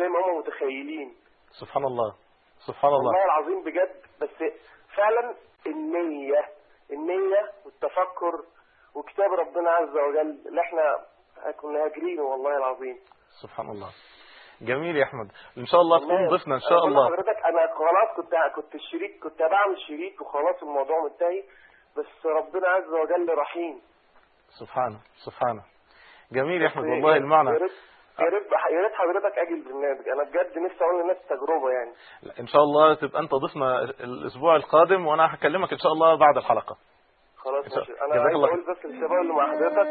زي ما هم متخيلين سبحان الله سبحان الله والله العظيم بجد بس فعلا النية النية والتفكر وكتاب ربنا عز وجل اللي احنا كنا هاجرينه والله العظيم سبحان الله جميل يا احمد ان شاء الله والله تكون ضيفنا ان أنا شاء بقول الله لحضرتك انا خلاص كنت كنت الشريك كنت بعمل شريك وخلاص الموضوع منتهي بس ربنا عز وجل رحيم سبحانه سبحانه جميل يا احمد بس والله يا- المعنى يا ريت يا ريت يا ريت حضرتك اجي البرنامج انا بجد نفسي اقول للناس تجربه يعني ان شاء الله تبقى انت ضيفنا الاسبوع القادم وانا هكلمك ان شاء الله بعد الحلقه خلاص إن شاء- ماشي انا جزاك عايز الله اقول بس للشباب اللي مع حضرتك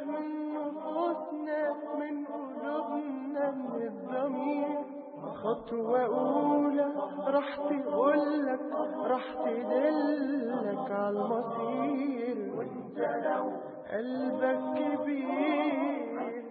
من قلوبنا من الضمير خطوة أولى راح تقولك راح تدلك على المصير وانت لو قلبك كبير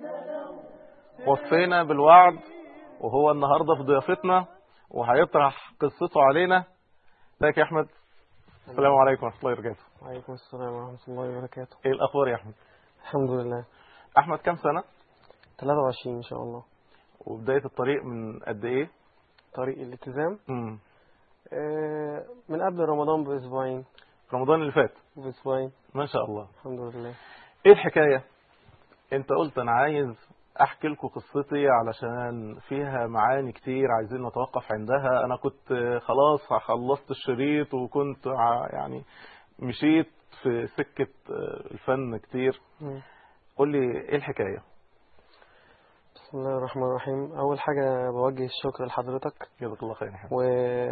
وفينا بالوعد وهو النهارده في ضيافتنا وهيطرح قصته علينا ازيك يا احمد السلام عليكم ورحمه الله وبركاته وعليكم السلام ورحمة الله وبركاته ايه الاخبار يا احمد الحمد لله احمد كام سنه 23 إن شاء الله وبدايه الطريق من قد ايه طريق الالتزام امم آه، من قبل رمضان بأسبوعين رمضان اللي فات بأسبوعين ما شاء الله الحمد لله ايه الحكايه انت قلت انا عايز احكي لكم قصتي علشان فيها معاني كتير عايزين نتوقف عندها انا كنت خلاص خلصت الشريط وكنت ع- يعني مشيت في سكة الفن كتير مم. قول لي ايه الحكاية بسم الله الرحمن الرحيم أول حاجة بوجه الشكر لحضرتك جزاك الله خير يا حبيبي. و...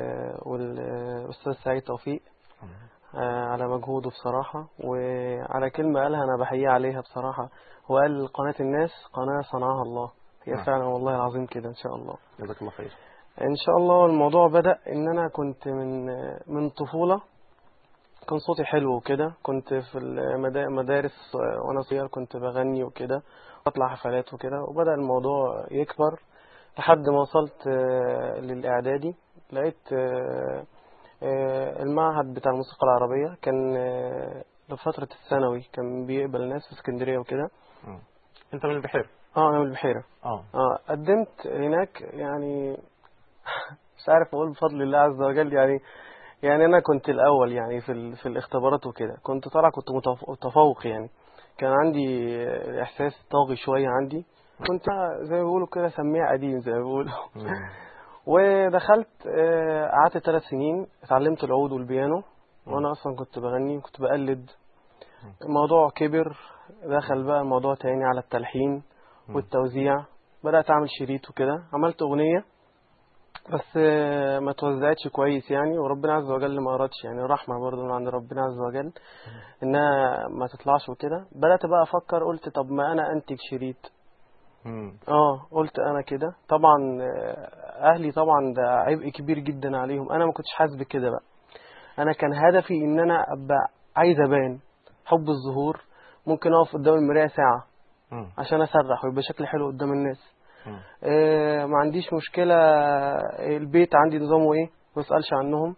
والأستاذ سعيد توفيق آه، على مجهوده بصراحة وعلى كلمة قالها أنا بحييه عليها بصراحة هو قال قناة الناس قناة صنعها الله هي نعم. فعلا والله العظيم كده إن شاء الله جزاك الله خير ان شاء الله الموضوع بدأ ان انا كنت من من طفولة كان صوتي حلو وكده كنت في المدارس وانا صغير كنت بغني وكده بطلع حفلات وكده وبدأ الموضوع يكبر لحد ما وصلت آه، للإعدادي لقيت آه، آه، المعهد بتاع الموسيقى العربية كان آه، لفترة الثانوي كان بيقبل ناس في اسكندرية وكده مم. انت من البحير اه انا من البحيرة اه اه قدمت هناك يعني مش عارف اقول بفضل الله عز وجل يعني يعني انا كنت الاول يعني في ال... في الاختبارات وكده كنت طالع كنت متف- متفوق يعني كان عندي احساس طاغي شويه عندي كنت زي ما بيقولوا كده سميع قديم زي ما بيقولوا مم. ودخلت آه، قعدت ثلاث سنين اتعلمت العود والبيانو وانا اصلا كنت بغني كنت بقلد الموضوع كبر دخل بقى الموضوع تاني على التلحين والتوزيع بدأت أعمل شريط وكده عملت أغنية بس آه، ما توزعتش كويس يعني وربنا عز وجل ما أردش يعني رحمة برضه من عند ربنا عز وجل إنها ما تطلعش وكده بدأت بقى أفكر قلت طب ما أنا أنتج شريط مم. اه قلت انا كده طبعا آه، اهلي طبعا ده عبء كبير جدا عليهم انا ما كنتش حاسس بكده بقى انا كان هدفي ان انا ابقى عايز ابان حب الظهور ممكن اقف قدام المرايه ساعه مم. عشان اسرح ويبقى شكلي حلو قدام الناس مم. آه، ما عنديش مشكله البيت عندي نظامه ايه ما اسالش عنهم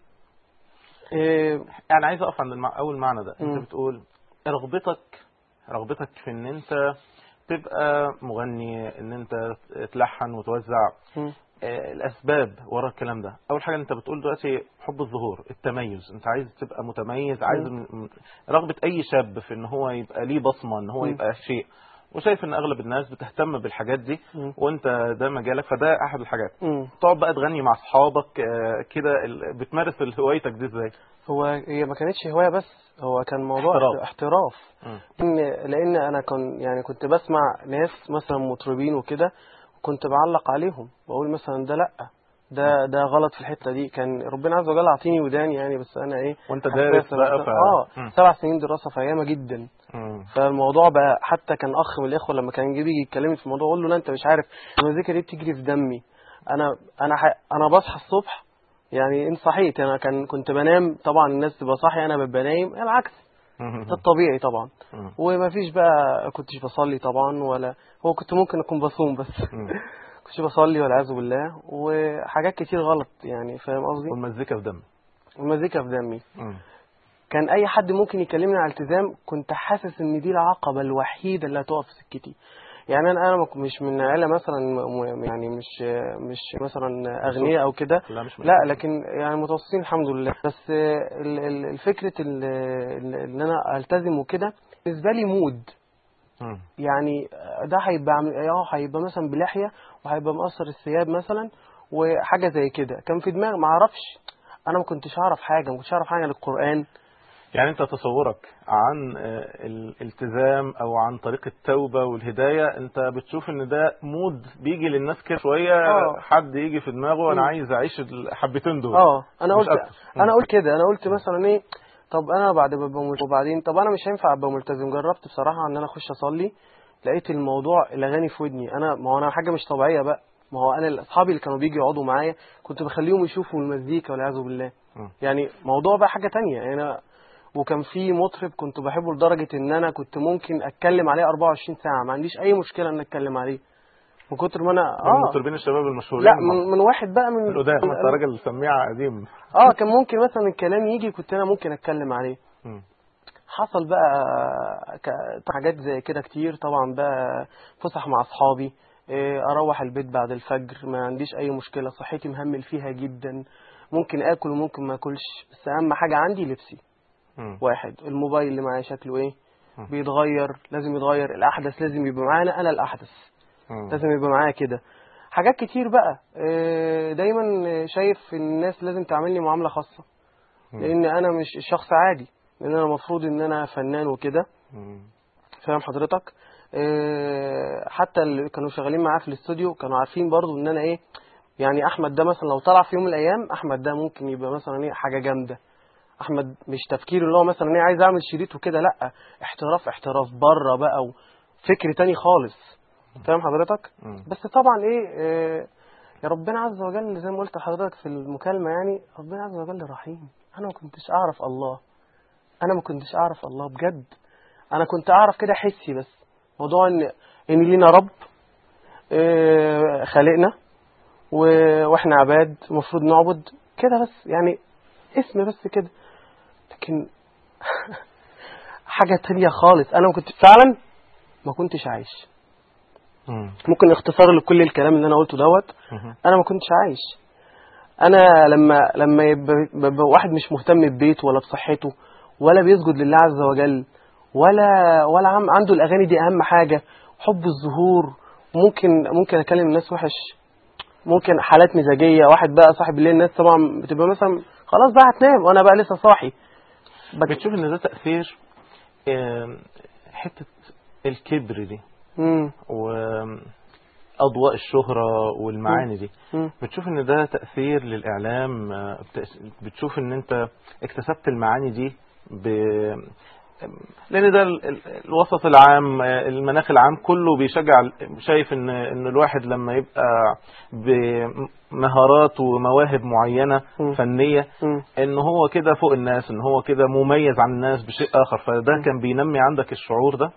آه، يعني عايز اقف عند المع... اول معنى ده مم. انت بتقول رغبتك رغبتك في ان انت تبقى مغني ان انت تلحن وتوزع مم. آه، الاسباب ورا الكلام ده اول حاجه انت بتقول دلوقتي حب الظهور التميز انت عايز تبقى متميز عايز م- م- رغبه اي شاب في ان هو يبقى ليه بصمه ان هو مم. يبقى شيء وشايف ان اغلب الناس بتهتم بالحاجات دي مم. وانت ده مجالك فده احد الحاجات مم. تقعد بقى تغني مع اصحابك آه، كده ال- بتمارس هوايتك دي ازاي هو هي ما كانتش هوايه بس هو كان موضوع احتراف. احتراف مم. إن لان انا كان يعني كنت بسمع ناس مثلا مطربين وكده كنت بعلق عليهم بقول مثلا ده لا ده ده غلط في الحته دي كان ربنا عز وجل اعطيني ودان يعني بس انا ايه وانت حساس دارس بقى مثلاً. ف... اه مم. سبع سنين دراسه فياما جدا مم. فالموضوع بقى حتى كان اخ من الاخوه لما كان يجي يتكلمني في الموضوع اقول له لا انت مش عارف المزيكا دي بتجري في دمي انا انا ح... انا بصحى الصبح يعني ان صحيت انا كان كنت بنام طبعا الناس تبقى صاحيه انا ببقى نايم العكس ده الطبيعي طبعا مم. وما فيش بقى كنتش بصلي طبعا ولا هو كنت ممكن اكون بصوم بس مم. كنتش بصلي والعياذ بالله وحاجات كتير غلط يعني فاهم قصدي والمزيكا في دم والمزيكا في دمي مم. كان اي حد ممكن يكلمني على الالتزام كنت حاسس ان دي العقبه الوحيده اللي هتقف في سكتي يعني انا انا مك- مش من عيله مثلا م- م- يعني مش مش مثلا اغنياء او كده لا مش لا لكن يعني متوسطين الحمد لله بس ال- ال- الفكره ال- ال- ان انا التزم وكده بالنسبه لي مود مم. يعني ده هيبقى عامل اه هيبقى مثلا بلحيه وهيبقى مقصر الثياب مثلا وحاجه زي كده كان في دماغي ما اعرفش انا ما كنتش اعرف حاجه ما كنتش اعرف حاجه عن القران يعني انت تصورك عن آه، الالتزام او عن طريق التوبة والهداية انت بتشوف ان ده مود بيجي للناس كده شوية آه. حد يجي في دماغه انا مم. عايز اعيش الحبتين دول اه انا مش قلت أكتر. مم. انا قلت كده انا قلت مثلا ايه طب انا بعد ما ابقى ملتزم وبعدين طب انا مش هينفع ابقى ملتزم جربت بصراحه ان انا اخش اصلي لقيت الموضوع الاغاني في ودني انا ما هو انا حاجه مش طبيعيه بقى ما هو انا اصحابي اللي كانوا بيجوا يقعدوا معايا كنت بخليهم يشوفوا المزيكا والعياذ بالله مم. يعني موضوع بقى حاجه تانية يعني انا وكان في مطرب كنت بحبه لدرجه ان انا كنت ممكن اتكلم عليه 24 ساعه ما عنديش اي مشكله ان اتكلم عليه من كتر ما انا من اه مطربين الشباب المشهورين لا من, من واحد بقى من القدام انت راجل سميع قديم اه كان ممكن مثلا الكلام يجي كنت انا ممكن اتكلم عليه مم. حصل بقى ك- حاجات زي كده كتير طبعا بقى فسح مع اصحابي إيه، اروح البيت بعد الفجر ما عنديش اي مشكله صحتي مهمل فيها جدا ممكن اكل وممكن ما اكلش بس اهم حاجه عندي لبسي مم. واحد الموبايل اللي معايا شكله ايه مم. بيتغير لازم يتغير الاحدث لازم يبقى معانا انا الاحدث مم. لازم يبقى معايا كده حاجات كتير بقى إيه، دايما شايف إن الناس لازم تعاملني معامله خاصه مم. لان انا مش شخص عادي لان انا المفروض ان انا فنان وكده مم. فاهم حضرتك إيه، حتى اللي كانوا شغالين معاه في الاستوديو كانوا عارفين برضو ان انا ايه يعني احمد ده مثلا لو طلع في يوم من الايام احمد ده ممكن يبقى مثلا ايه حاجه جامده احمد مش تفكير اللي هو مثلا ايه عايز اعمل شريط وكده لا احتراف احتراف بره بقى وفكر تاني خالص فاهم حضرتك مم. بس طبعا ايه آه، يا ربنا عز وجل زي ما قلت لحضرتك في المكالمة يعني ربنا عز وجل رحيم انا ما كنتش اعرف الله انا ما كنتش اعرف الله بجد انا كنت اعرف كده حسي بس موضوع ان ان لينا رب آه، خالقنا و- واحنا عباد المفروض نعبد كده بس يعني اسم بس كده لكن حاجة تانية خالص انا ما كنت فعلا ما كنتش عايش مم. ممكن اختصار لكل الكلام اللي انا قلته دوت مم. انا ما كنتش عايش انا لما لما يبقى يبقى واحد مش مهتم ببيته ولا بصحته ولا بيسجد لله عز وجل ولا ولا عم عنده الاغاني دي اهم حاجه حب الظهور ممكن ممكن اكلم الناس وحش ممكن حالات مزاجيه واحد بقى صاحب الليل الناس طبعا بتبقى مثلا خلاص بقى هتنام وانا بقى لسه صاحي بت- بتشوف ان ده تأثير آم، حتة الكبر دي مم. وأضواء الشهرة والمعاني دي مم. بتشوف ان ده تأثير للإعلام آه، بتأس- بتشوف ان انت اكتسبت المعاني دي ب... لان ده ال- ال- الوسط العام آه، المناخ العام كله بيشجع ال- شايف ان ان الواحد لما يبقى بمهارات ومواهب معينة مم. فنية مم. ان هو كده فوق الناس ان هو كده مميز عن الناس بشيء اخر فده كان بينمي عندك الشعور ده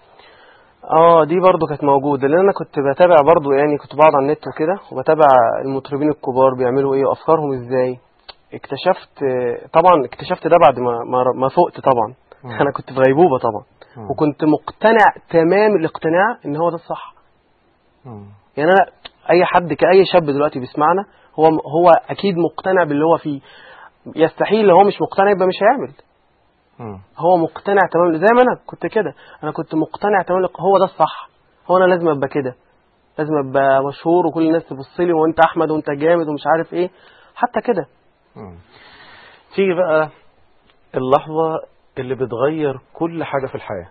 اه دي برضو كانت موجودة لان انا كنت بتابع برضو يعني كنت بقعد على النت وكده وبتابع المطربين الكبار بيعملوا ايه وافكارهم ازاي اكتشفت طبعا اكتشفت ده بعد ما ما, ما فقت طبعا مم. انا كنت في غيبوبة طبعا مم. وكنت مقتنع تمام الاقتناع ان هو ده الصح مم. يعني انا اي حد كاي شاب دلوقتي بيسمعنا هو هو اكيد مقتنع باللي هو فيه يستحيل لو هو مش مقتنع يبقى مش هيعمل مم. هو مقتنع تمام زي ما انا كنت كده انا كنت مقتنع تمام هو ده الصح هو انا لازم ابقى كده لازم ابقى مشهور وكل الناس تبص لي وانت احمد وانت جامد ومش عارف ايه حتى كده مم. تيجي بقى اللحظة اللي بتغير كل حاجة في الحياة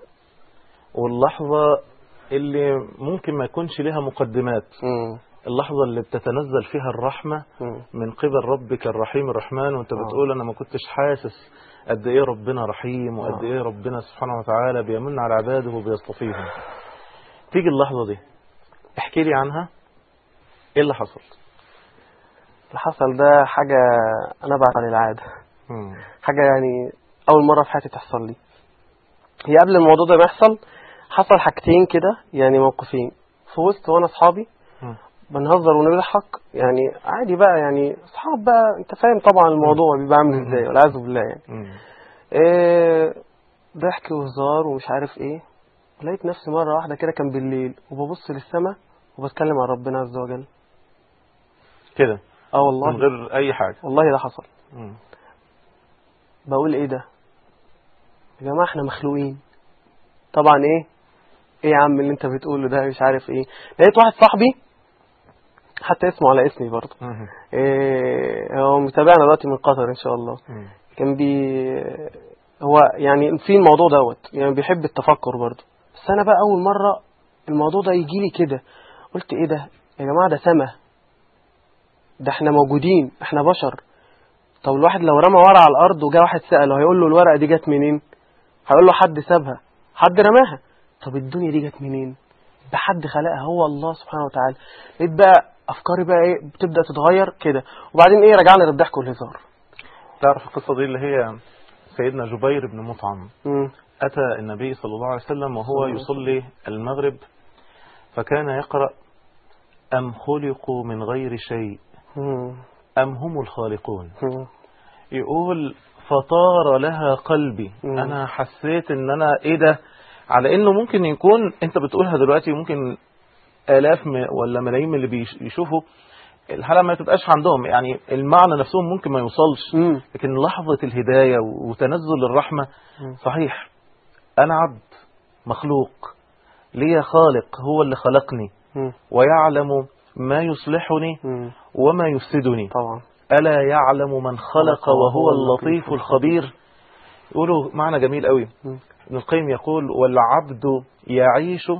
واللحظة اللي ممكن ما يكونش لها مقدمات مم. اللحظة اللي بتتنزل فيها الرحمة مم. من قبل ربك الرحيم الرحمن وانت آه. بتقول انا ما كنتش حاسس قد ايه ربنا رحيم وقد آه. ايه ربنا سبحانه وتعالى بيمن على عباده وبيصطفيهم تيجي اللحظة دي احكي لي عنها ايه اللي حصل اللي حصل ده حاجة انا بعت عن العادة مم. حاجة يعني اول مرة في حياتي تحصل لي هي قبل الموضوع ده ما يحصل حصل حاجتين كده يعني موقفين في وسط وانا اصحابي مم. بنهزر ونضحك يعني عادي بقى يعني اصحاب بقى انت فاهم طبعا الموضوع بيبقى عامل ازاي والعياذ بالله يعني مم. إيه ضحك وهزار ومش عارف ايه ولقيت نفسي مرة واحدة كده كان بالليل وببص للسماء وبتكلم عن ربنا عز وجل كده اه من والله غير اي حاجه والله ده حصل مم. بقول ايه ده يا جماعة احنا مخلوقين طبعا ايه ايه يا عم اللي انت بتقوله ده مش عارف ايه لقيت واحد صاحبي حتى اسمه على اسمي برضه مم. إيه هو متابعنا دلوقتي من قطر ان شاء الله مم. كان بي هو يعني في الموضوع دوت يعني بيحب التفكر برضه بس انا بقى اول مره الموضوع ده يجي لي كده قلت ايه ده يا جماعه ده سما ده احنا موجودين احنا بشر طب الواحد لو رمى ورقه على الارض وجا واحد ساله هيقول له الورقه دي جت منين هيقول له حد سابها حد رماها طب الدنيا دي جت منين ده حد خلقها هو الله سبحانه وتعالى لقيت بقى افكاري بقى ايه بتبدا تتغير كده وبعدين ايه رجعنا للضحك والهزار تعرف القصه دي اللي هي سيدنا جبير بن مطعم مم. أتى النبي صلى الله عليه وسلم وهو صلى الله عليه يصلي المغرب فكان يقرأ أم خلقوا من غير شيء مم. أم هم الخالقون مم. يقول فطار لها قلبي مم. أنا حسيت إن أنا إيه ده على إنه ممكن يكون أنت بتقولها دلوقتي ممكن آلاف م- ولا ملايين من اللي بيش- بيشوفوا الحالة ما تبقاش عندهم يعني المعنى نفسهم ممكن ما يوصلش مم. لكن لحظة الهداية وتنزل الرحمة مم. صحيح أنا عبد مخلوق لي خالق هو اللي خلقني مم. ويعلم ما يصلحني مم. وما يفسدني طبعا ألا يعلم من خلق وهو اللطيف الخبير يقولوا معنى جميل قوي مم. ابن القيم يقول والعبد يعيش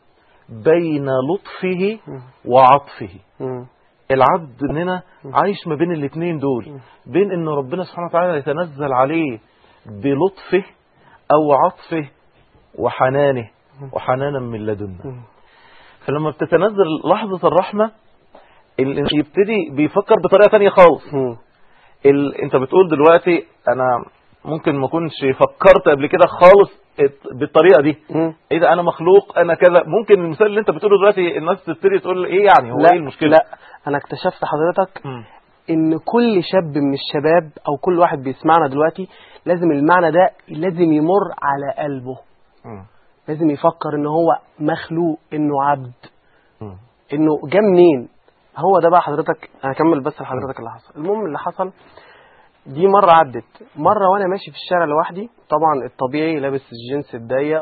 بين لطفه مم. وعطفه مم. العبد مننا عايش ما بين الاثنين دول بين ان ربنا سبحانه وتعالى يتنزل عليه بلطفه او عطفه وحنانه وحنانا من لدنا مم. فلما بتتنزل لحظة الرحمة ال- يبتدي بيفكر بطريقة تانية خالص مم. ال... انت بتقول دلوقتي انا ممكن ما اكونش فكرت قبل كده خالص ات- بالطريقة دي مم. ايه ده انا مخلوق انا كذا ممكن المثال اللي انت بتقوله دلوقتي الناس تبتدي تقول ايه يعني هو لا ايه المشكلة لا انا اكتشفت حضرتك مم. ان كل شاب من الشباب او كل واحد بيسمعنا دلوقتي لازم المعنى ده لازم يمر على قلبه مم. لازم يفكر ان هو مخلوق انه عبد مم. انه جه منين هو ده بقى حضرتك انا هكمل بس لحضرتك اللي حصل المهم اللي حصل دي مرة عدت مرة وانا ماشي في الشارع لوحدي طبعا الطبيعي لابس الجنس الضيق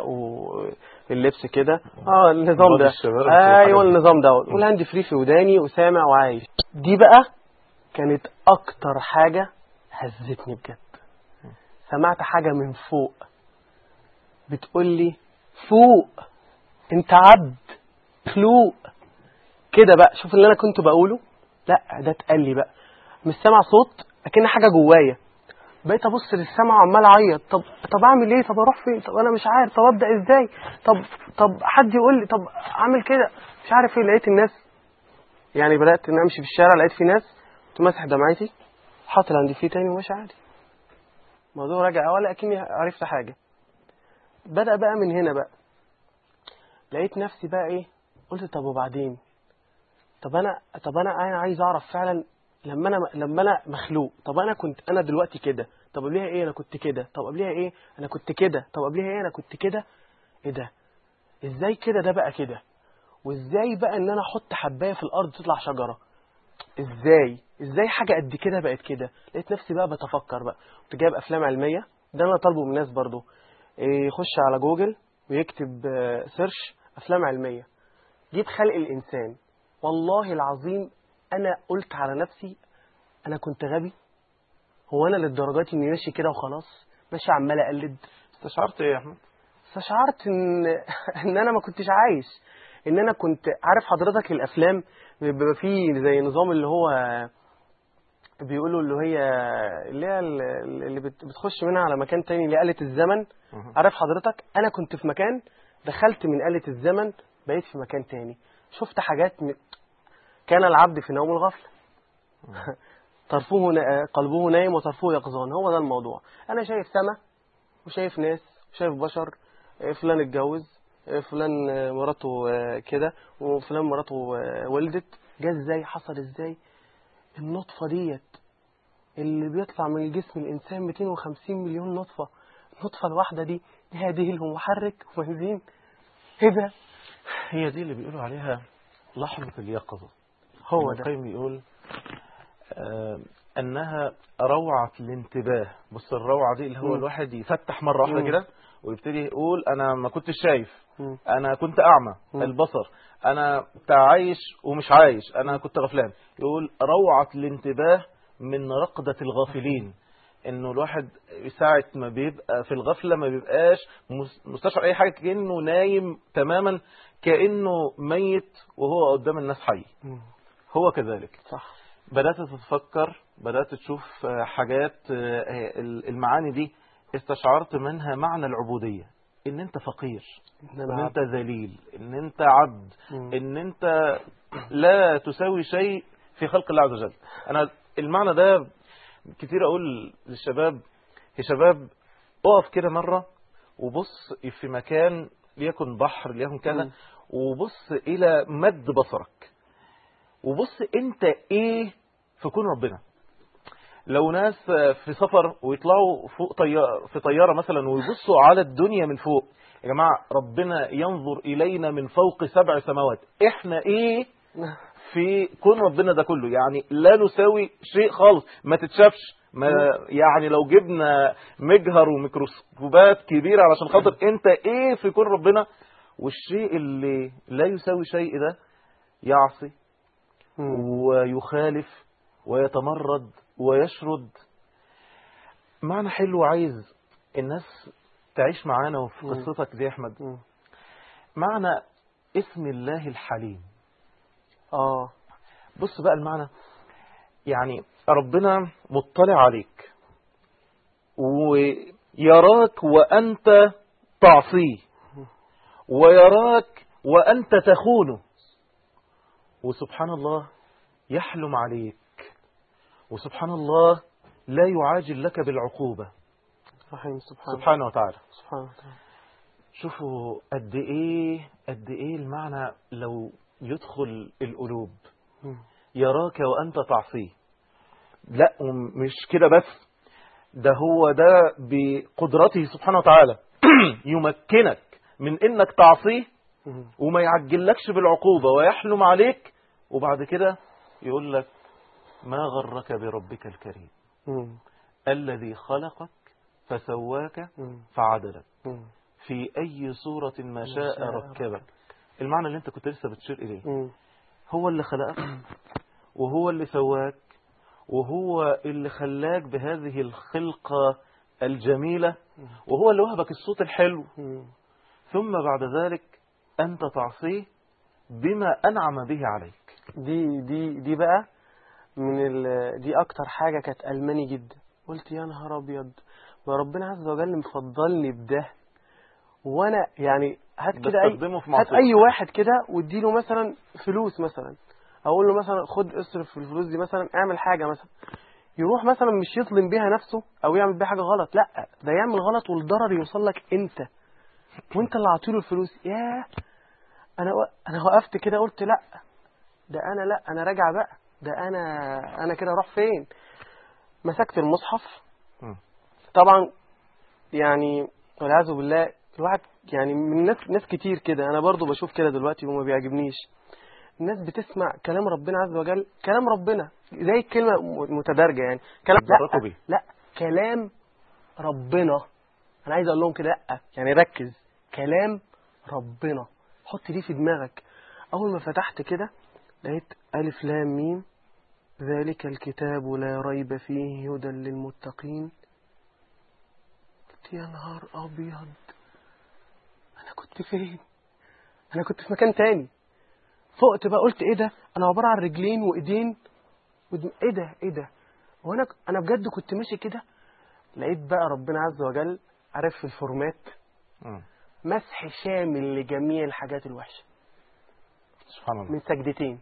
واللبس كده اه النظام بعض ده الشباب ايوه والحاجات دي. النظام ده والهاند فري في وداني وسامع وعايش دي بقى كانت اكتر حاجة هزتني بجد سمعت حاجة من فوق بتقول لي فوق انت عبد مخلوق كده بقى شوف اللي انا كنت بقوله لا ده اتقال لي بقى مش سامع صوت اكن حاجه جوايا بقيت ابص للسما وعمال اعيط طب طب اعمل ايه طب اروح فين طب انا مش عارف طب ابدا ازاي طب طب حد يقول لي طب اعمل كده مش عارف ايه لقيت الناس يعني بدات ان امشي في الشارع لقيت في ناس كنت ماسح دمعتي حاطط عندي فيه تاني وماشي عادي الموضوع رجع ولا اكني عرفت حاجه بدا بقى من هنا بقى لقيت نفسي بقى ايه قلت طب وبعدين طب انا طب انا انا عايز اعرف فعلا لما انا لما انا مخلوق طب انا كنت انا دلوقتي كده طب قبلها ايه انا كنت كده طب قبلها ايه انا كنت كده طب قبلها ايه انا كنت كده ايه ده ازاي كده ده بقى كده وازاي بقى ان انا احط حبايه في الارض تطلع شجره ازاي ازاي حاجه قد كده بقت كده لقيت نفسي بقى بتفكر بقى كنت جايب افلام علميه ده انا طالبه من الناس برضو إيه، يخش على جوجل ويكتب آه، سيرش افلام علميه جيب خلق الانسان والله العظيم انا قلت على نفسي انا كنت غبي هو انا للدرجات اني ماشي كده وخلاص ماشي عمال اقلد استشعرت ايه يا احمد استشعرت ان ان انا ما كنتش عايش ان انا كنت عارف حضرتك الافلام بيبقى فيه زي نظام اللي هو بيقولوا اللي هي اللي هي اللي بت- بتخش منها على مكان تاني اللي آلة الزمن مهم. عارف حضرتك انا كنت في مكان دخلت من آلة الزمن بقيت في مكان تاني شفت حاجات م... كان العبد في نوم الغفلة طرفه نا... قلبه نايم وطرفه يقظان هو ده الموضوع انا شايف سما وشايف ناس وشايف بشر آه، فلان اتجوز آه، فلان آه، مراته آه، كده وفلان مراته آه، ولدت جه ازاي حصل ازاي النطفة ديت اللي بيطلع من جسم الإنسان 250 مليون نطفة النطفة الواحدة دي ليها دهن ومحرك وبنزين ايه ده هي دي اللي بيقولوا عليها لحظة اليقظة هو ابن ده القيم بيقول آه، أنها روعة الانتباه بص الروعة دي اللي هو مم. الواحد يفتح مرة واحدة مم. كده ويبتدي يقول أنا ما كنتش شايف مم. أنا كنت أعمى مم. البصر أنا بتاع عايش ومش عايش أنا كنت غفلان يقول روعة الانتباه من رقدة الغافلين انه الواحد ساعة ما بيبقى في الغفلة ما بيبقاش مس- مستشعر اي حاجة كأنه نايم تماما كأنه ميت وهو قدام الناس حي مم. هو كذلك صح بدأت تتفكر بدأت تشوف آه، حاجات آه، ال- المعاني دي استشعرت منها معنى العبودية ان انت فقير إن ان أنا انت ذليل ان انت عبد مم. ان انت لا تساوي شيء في خلق الله عز وجل انا المعنى ده كتير اقول للشباب يا شباب اقف كده مرة وبص في مكان ليكن بحر ليكن كذا مم. وبص الى مد بصرك وبص انت ايه في كون ربنا لو ناس في سفر ويطلعوا فوق طيارة في طيارة مثلا ويبصوا على الدنيا من فوق يا جماعة ربنا ينظر إلينا من فوق سبع سماوات احنا ايه في كون ربنا ده كله يعني لا نساوي شيء خالص ما تتشافش ما يعني لو جبنا مجهر وميكروسكوبات كبيرة علشان خاطر انت ايه في كون ربنا والشيء اللي لا يساوي شيء ده يعصي مم. ويخالف ويتمرد ويشرد معنى حلو عايز الناس تعيش معانا وفي مم. قصتك دي يا احمد مم. معنى اسم الله الحليم اه بص بقى المعنى يعني ربنا مطلع عليك ويراك وأنت تعصيه ويراك وأنت تخونه وسبحان الله يحلم عليك وسبحان الله لا يعاجل لك بالعقوبة رحيم سبحانه سبحانه وتعالى سبحانه وتعالى شوفوا قد ايه قد ايه المعنى لو يدخل القلوب مم. يراك وأنت تعصيه لا ومش كده بس ده هو ده بقدرته سبحانه وتعالى يمكنك من انك تعصيه مم. وما يعجلكش بالعقوبة ويحلم عليك وبعد كده يقول لك ما غرك بربك الكريم مم. الذي خلقك فسواك مم. فعدلك مم. في أي صورة ما شاء شاء ركبك المعنى اللي انت كنت لسه بتشير إليه مم. هو اللي خلقك وهو اللي سواك وهو اللي خلاك بهذه الخلقة الجميلة وهو اللي وهبك الصوت الحلو مم. ثم بعد ذلك أنت تعصيه بما أنعم به عليك دي دي دي بقى من ال دي اكتر حاجه كانت الماني جدا قلت يا نهار ابيض ما ربنا عز وجل مفضلني بده وانا يعني هات كده اي بستخدمه في هات معصية اي واحد كده واديله مثلا فلوس مثلا اقول له مثلا خد اصرف في الفلوس دي مثلا اعمل حاجه مثلا يروح مثلا مش يظلم بيها نفسه او يعمل بيها حاجه غلط لا ده يعمل غلط والضرر يوصل لك انت وانت اللي عطيله الفلوس ياه انا و... انا وقفت كده قلت لا ده انا لا انا راجع بقى ده انا انا كده اروح فين مسكت المصحف مم. طبعا يعني والعياذ بالله الواحد يعني من ناس ناس كتير كده انا برضو بشوف كده دلوقتي وما بيعجبنيش الناس بتسمع كلام ربنا عز وجل كلام ربنا زي الكلمه م- متدرجه يعني كلام يتبركوا لا بيه. لا كلام ربنا انا عايز اقول لهم كده لا يعني ركز كلام ربنا حط دي في دماغك اول ما فتحت كده لقيت الف لام ميم ذلك الكتاب لا ريب فيه هدى للمتقين قلت يا نهار ابيض انا كنت فين انا كنت في مكان تاني فقت بقى قلت ايه ده انا عباره عن رجلين وايدين ودم... ايه ده ايه ده وانا انا بجد كنت ماشي كده لقيت بقى ربنا عز وجل عارف في الفورمات مم. مسح شامل لجميع الحاجات الوحشه سبحان الله من سجدتين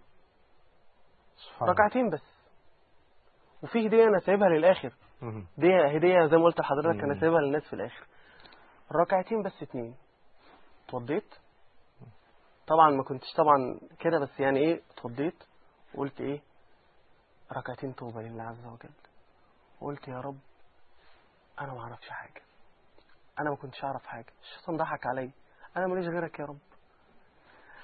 سبحان الله ركعتين بس وفي هديه انا سايبها للاخر مم. هديه هديه زي ما قلت لحضرتك انا مم. سايبها للناس في الاخر ركعتين بس اتنين اتوضيت طبعا ما كنتش طبعا كده بس يعني ايه اتوضيت وقلت ايه ركعتين توبه لله عز وجل وقلت يا رب انا ما اعرفش حاجه انا ما كنتش اعرف حاجه الشيطان ضحك عليا انا ماليش غيرك يا رب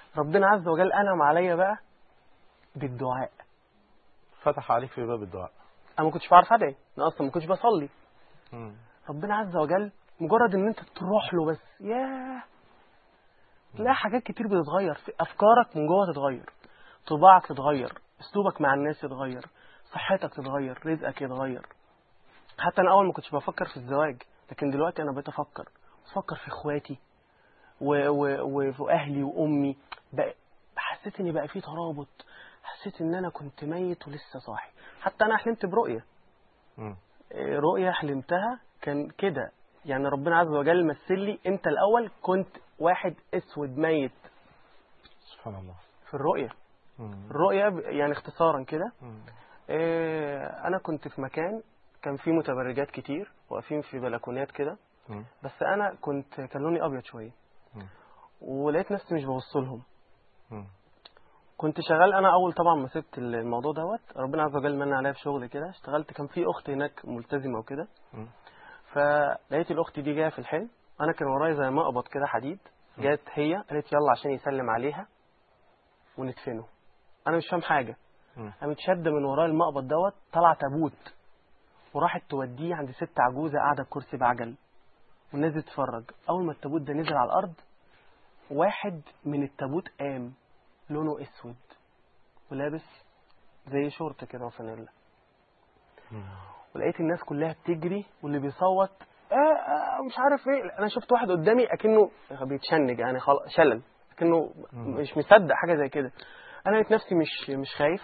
ربنا عز وجل انعم عليا بقى بالدعاء فتح عليك في باب الدعاء انا ما كنتش بعرف ادعي انا اصلا ما كنتش بصلي مم. ربنا عز وجل مجرد ان انت تروح له بس ياه تلاقي حاجات كتير بتتغير في افكارك من جوه تتغير طباعك تتغير اسلوبك مع الناس يتغير صحتك تتغير رزقك يتغير حتى انا اول ما كنتش بفكر في الزواج لكن دلوقتي انا بقيت افكر بفكر في اخواتي و- و- و- واهلي وامي بقى حسيت ان بقى في ترابط حسيت ان انا كنت ميت ولسه صاحي حتى انا حلمت برؤيه مم. رؤية حلمتها كان كده يعني ربنا عز وجل مثل لي انت الاول كنت واحد اسود ميت سبحان الله في الرؤية مم. الرؤية ب- يعني اختصارا كده مم. إيه، انا كنت في مكان كان فيه متبرجات كتير واقفين في بلكونات كده مم. بس انا كنت كان لوني ابيض شويه مم. ولقيت نفسي مش ببص لهم مم. كنت شغال انا اول طبعا ما سبت الموضوع دوت ربنا عز وجل من عليا في شغل كده اشتغلت كان في اخت هناك ملتزمه وكده مم. فلقيت الاخت دي جايه في الحلم انا كان ورايا زي مقبض كده حديد جت هي قالت يلا عشان يسلم عليها وندفنه انا مش فاهم حاجه مم. قامت شاده من ورايا المقبض دوت طلع تابوت وراحت توديه عند ست عجوزه قاعده بكرسي بعجل والناس دي تتفرج اول ما التابوت ده نزل على الارض واحد من التابوت قام لونه اسود ولابس زي شورت كده وفانيلا مم. ولقيت الناس كلها بتجري واللي بيصوت آه آه مش عارف ايه انا شفت واحد قدامي اكنه بيتشنج يعني خلاص شلل اكنه مم. مش مصدق حاجه زي كده انا لقيت نفسي مش مش خايف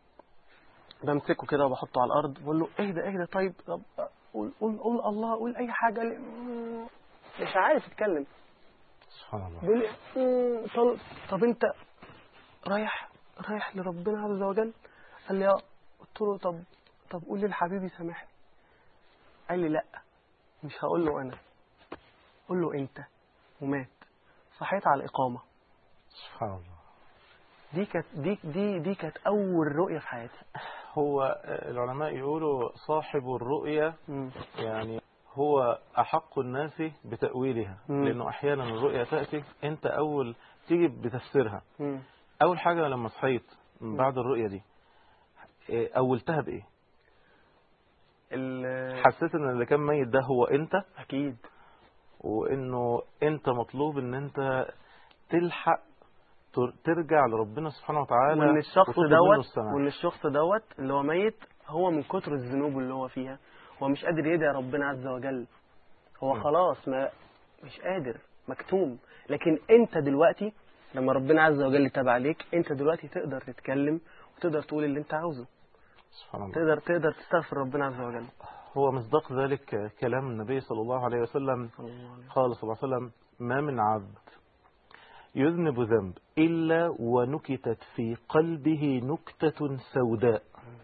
بمسكه كده وبحطه على الارض بقول له اهدى اهدى طيب طب قول قول قول الله قول اي حاجه قال لي، "مم، مش عارف اتكلم سبحان الله بيقول لي "مم، طل- طب انت رايح رايح لربنا عز وجل قال لي اه قلت له طب طب قول لي لحبيبي سامحني قال لي لا مش هقول له انا قول له انت ومات صحيت على الاقامه سبحان الله دي كانت دي دي دي كانت اول رؤيه في حياتي هو آه، العلماء يقولوا صاحب الرؤية مم. يعني هو أحق الناس بتأويلها مم. لأنه أحيانا الرؤية تأتي أنت أول تيجي بتفسيرها مم. أول حاجة لما صحيت من بعد الرؤية دي إيه، أولتها بإيه ال- حسيت إن اللي كان ميت ده هو أنت اكيد وإنه أنت مطلوب إن أنت تلحق تر- ترجع لربنا سبحانه وتعالى وان الشخص وتطلب منه دوت السماح. وان الشخص دوت اللي هو ميت هو من كتر الذنوب اللي هو فيها هو مش قادر يدعي ربنا عز وجل هو م. خلاص ما مش قادر مكتوم لكن انت دلوقتي لما ربنا عز وجل تاب عليك انت دلوقتي تقدر تتكلم وتقدر تقول اللي انت عاوزه سبحان الله تقدر تقدر تستغفر ربنا عز وجل هو مصداق ذلك كلام النبي صلى الله عليه وسلم صلى الله عليه وسلم. قال صلى الله عليه وسلم ما من عبد يذنب ذنب إلا ونكتت في قلبه نكتة سوداء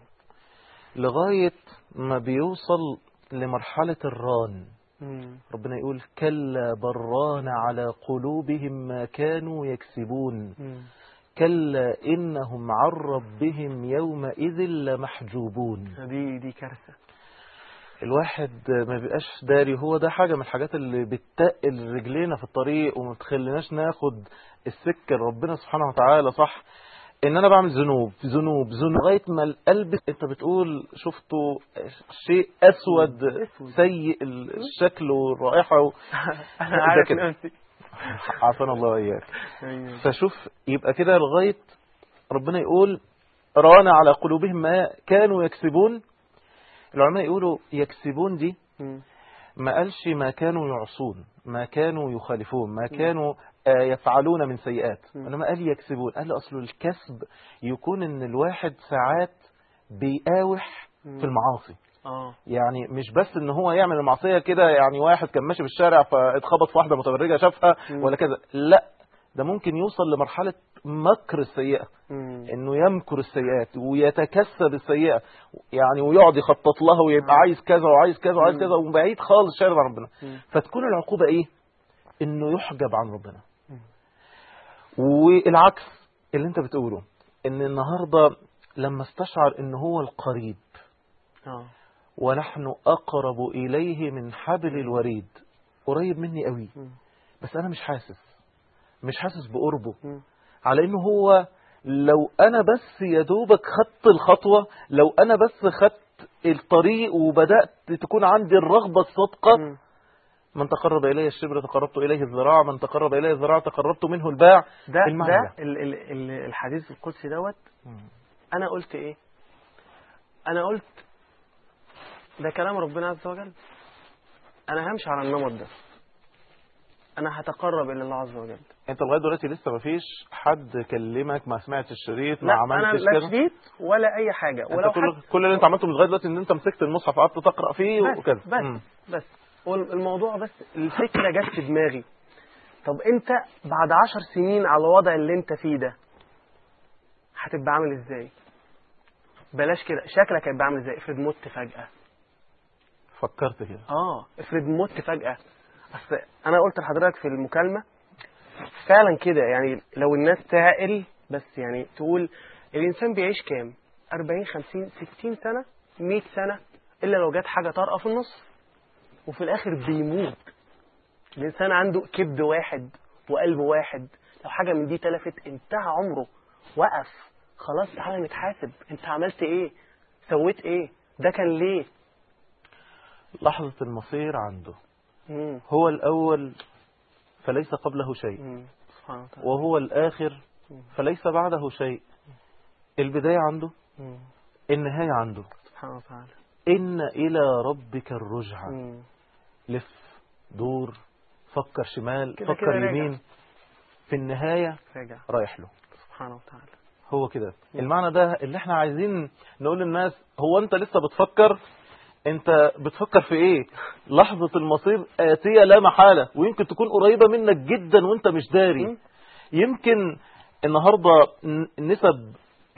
لغاية ما بيوصل لمرحلة الران مم. ربنا يقول كلا بران على قلوبهم ما كانوا يكسبون مم. كلا إنهم عن ربهم يومئذ لمحجوبون دي دي كارثه الواحد ما بيبقاش داري هو ده حاجة من الحاجات اللي بتتقل رجلينا في الطريق وما تخليناش ناخد السكة لربنا سبحانه وتعالى صح ان انا بعمل ذنوب ذنوب ذنوب لغايه ما القلب انت بتقول شفته شيء اسود أسود. سيء الشكل والرائحه و... انا ده عارف كده. نفسي عافانا الله واياك أيوة. فشوف يبقى كده لغايه ربنا يقول ران على قلوبهم ما كانوا يكسبون العلماء يقولوا يكسبون دي مم. ما قالش ما كانوا يعصون ما كانوا يخالفون ما كانوا آه، يفعلون من سيئات مم. انما قال يكسبون قال اصل الكسب يكون ان الواحد ساعات بيقاوح مم. في المعاصي اه يعني مش بس ان هو يعمل المعصيه كده يعني واحد كان ماشي في الشارع فاتخبط في واحده متبرجه شافها مم. ولا كذا لا ده ممكن يوصل لمرحله مكر السيئه مم. انه يمكر السيئات ويتكسب السيئه يعني ويقعد يخطط لها ويبقى عايز كذا وعايز كذا وعايز مم. كذا وبعيد خالص شارد عن ربنا مم. فتكون العقوبه ايه انه يحجب عن ربنا مم. والعكس اللي انت بتقوله ان النهارده لما استشعر ان هو القريب اه ونحن اقرب اليه من حبل الوريد قريب مني قوي مم. بس انا مش حاسس مش حاسس بقربه مم. على انه هو لو انا بس يا دوبك خدت الخطوة لو انا بس خدت الطريق وبدأت تكون عندي الرغبة الصادقة مم. من تقرب الي الشبر تقربت اليه الذراع من تقرب الي الذراع تقربت منه الباع ده المعنى ده ال ال ال الحديث القدسي دوت انا قلت ايه انا قلت ده كلام ربنا عز وجل انا همشي على النمط ده انا هتقرب الى الله عز وجل انت لغايه دلوقتي لسه ما فيش حد كلمك ما سمعتش الشريط ما لا انا عملتش لا كده شديد ولا اي حاجه ولو انت كل حد كل اللي انت عملته من لغايه دلوقتي ان انت مسكت المصحف قعدت تقرا فيه بس وكذا بس مم. بس والموضوع بس الفكره جت في دماغي طب انت بعد عشر سنين على الوضع اللي انت فيه ده هتبقى عامل ازاي بلاش كده شكلك هيبقى عامل ازاي افرض مت فجاه فكرت كده اه افرض مت فجأة اصل انا قلت لحضرتك في المكالمة فعلا كده يعني لو الناس تعقل بس يعني تقول الانسان بيعيش كام 40 50 60 سنة 100 سنة الا لو جت حاجة طارئة في النص وفي الاخر بيموت الانسان عنده كبد واحد وقلب واحد لو حاجة من دي تلفت انتهى عمره وقف خلاص تعالى نتحاسب انت عملت ايه سويت ايه ده كان ليه لحظه المصير عنده مم. هو الاول فليس قبله شيء مم. سبحان الله وهو الاخر فليس بعده شيء البدايه عنده مم. النهايه عنده سبحانه وتعالى ان الى ربك الرجعى مم. لف دور فكر شمال كده فكر كده راجع. يمين في النهايه راجع رايح له سبحانه وتعالى هو كده المعنى ده اللي احنا عايزين نقول للناس هو انت لسه بتفكر انت بتفكر في ايه لحظة المصير آتية لا محالة ويمكن تكون قريبة منك جدا وانت مش داري مم. يمكن النهاردة ن- نسب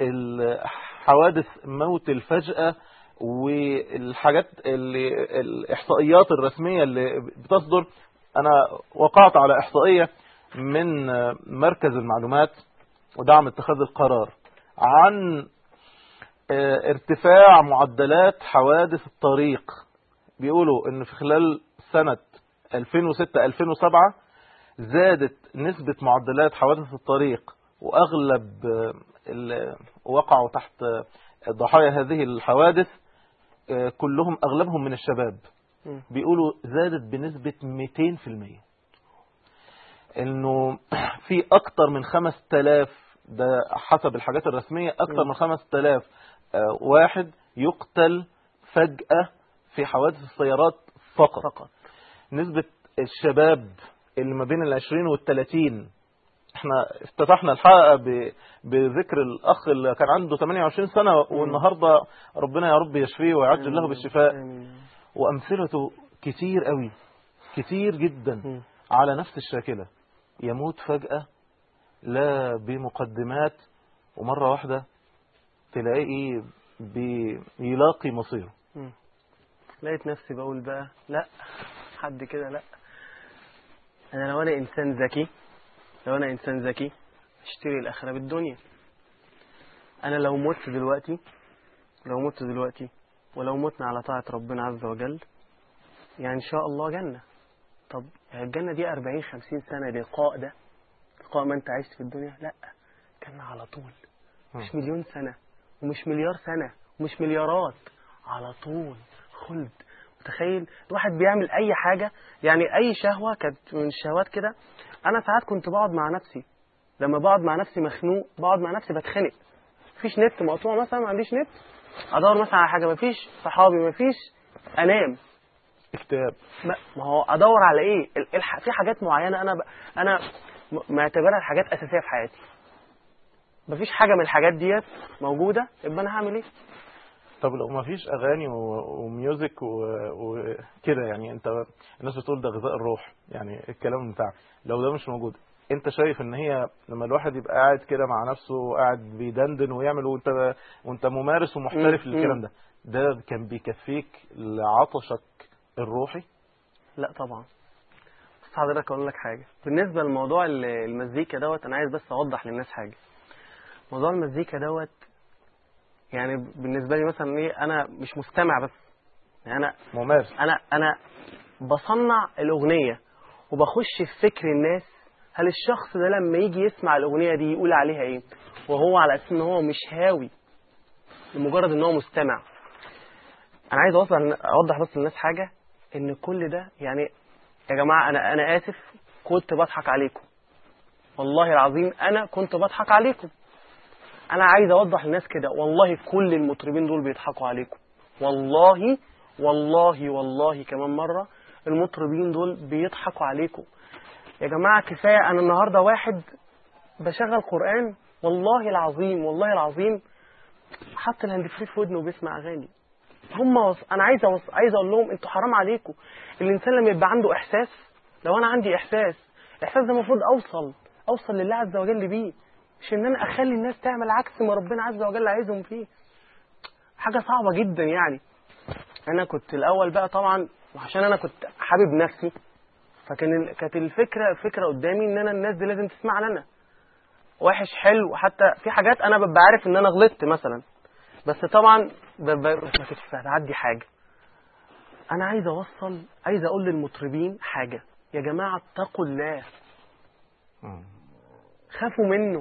الحوادث موت الفجأة والحاجات اللي الإحصائيات الرسمية اللي بتصدر أنا وقعت على إحصائية من مركز المعلومات ودعم اتخاذ القرار عن آه، ارتفاع معدلات حوادث الطريق بيقولوا ان في خلال سنة 2006-2007 زادت نسبة معدلات حوادث الطريق واغلب آه، اللي وقعوا تحت آه، ضحايا هذه الحوادث آه، كلهم اغلبهم من الشباب مم. بيقولوا زادت بنسبة 200% انه في اكتر من 5000 ده حسب الحاجات الرسمية اكتر مم. من 5000 آه، واحد يقتل فجأة في حوادث السيارات فقط فقط نسبة الشباب اللي ما بين العشرين والتلاتين احنا افتتحنا الحلقة ب- بذكر الأخ اللي كان عنده 28 سنة والنهاردة ربنا يا رب يشفيه ويعجل له بالشفاء آمين. وأمثلته كتير قوي كتير جدا مم. على نفس الشاكلة يموت فجأة لا بمقدمات ومرة واحدة تلاقيه بيلاقي مصيره مم. لقيت نفسي بقول بقى لا حد كده لا انا لو انا انسان ذكي لو انا انسان ذكي اشتري الاخره بالدنيا انا لو مت دلوقتي لو مت دلوقتي ولو متنا على طاعه ربنا عز وجل يعني ان شاء الله جنه طب الجنه دي 40 50 سنه لقاء ده لقاء ما انت عشت في الدنيا لا جنه على طول مش مليون سنه ومش مليار سنه ومش مليارات على طول خلد متخيل الواحد بيعمل اي حاجه يعني اي شهوه كانت من الشهوات كده انا ساعات كنت بقعد مع نفسي لما بقعد مع نفسي مخنوق بقعد مع نفسي بتخنق مفيش نت مقطوع مثلا ما عنديش نت ادور مثلا على حاجه مفيش صحابي مفيش انام اكتئاب ما ما هو ادور على ايه ال- الح... في حاجات معينه انا ب... انا م- معتبرها الحاجات اساسيه في حياتي مفيش حاجه من الحاجات ديت موجوده يبقى انا هعمل ايه طب لو ما فيش اغاني و- وميوزك و- وكده يعني انت الناس بتقول ده غذاء الروح يعني الكلام بتاع لو ده مش موجود انت شايف ان هي لما الواحد يبقى قاعد كده مع نفسه وقاعد بيدندن ويعمل وانت وانت ممارس ومحترف مم. للكلام مم. ده ده كان بيكفيك لعطشك الروحي لا طبعا بس حضرتك اقول لك حاجه بالنسبه لموضوع ال- المزيكا دوت انا عايز بس اوضح للناس حاجه موضوع المزيكا دوت يعني بالنسبه لي مثلا ايه انا مش مستمع بس يعني انا ممارس انا انا بصنع الاغنيه وبخش في فكر الناس هل الشخص ده لما يجي يسمع الاغنيه دي يقول عليها ايه وهو على اساس ان هو مش هاوي لمجرد ان هو مستمع انا عايز اوضح اوضح بس للناس حاجه ان كل ده يعني يا جماعه انا انا اسف كنت بضحك عليكم والله العظيم انا كنت بضحك عليكم انا عايز اوضح للناس كده والله كل المطربين دول بيضحكوا عليكم والله والله والله كمان مره المطربين دول بيضحكوا عليكم يا جماعه كفايه انا النهارده واحد بشغل قران والله العظيم والله العظيم حط الهاند فري في ودنه وبيسمع اغاني هم وص... انا عايز أوص... عايز اقول لهم انتوا حرام عليكم الانسان لما يبقى عنده احساس لو انا عندي احساس الاحساس ده المفروض اوصل اوصل لله عز وجل بيه مش ان انا اخلي الناس تعمل عكس ما ربنا عز وجل عايزهم فيه حاجه صعبه جدا يعني انا كنت الاول بقى طبعا وعشان انا كنت حابب نفسي فكان ال... كانت الفكره فكره قدامي ان انا الناس دي لازم تسمع لنا وحش حلو حتى في حاجات انا ببقى عارف ان انا غلطت مثلا بس طبعا ب... ب... ما كنتش هتعدي حاجه انا عايز اوصل عايز اقول للمطربين حاجه يا جماعه اتقوا الله مم. خافوا منه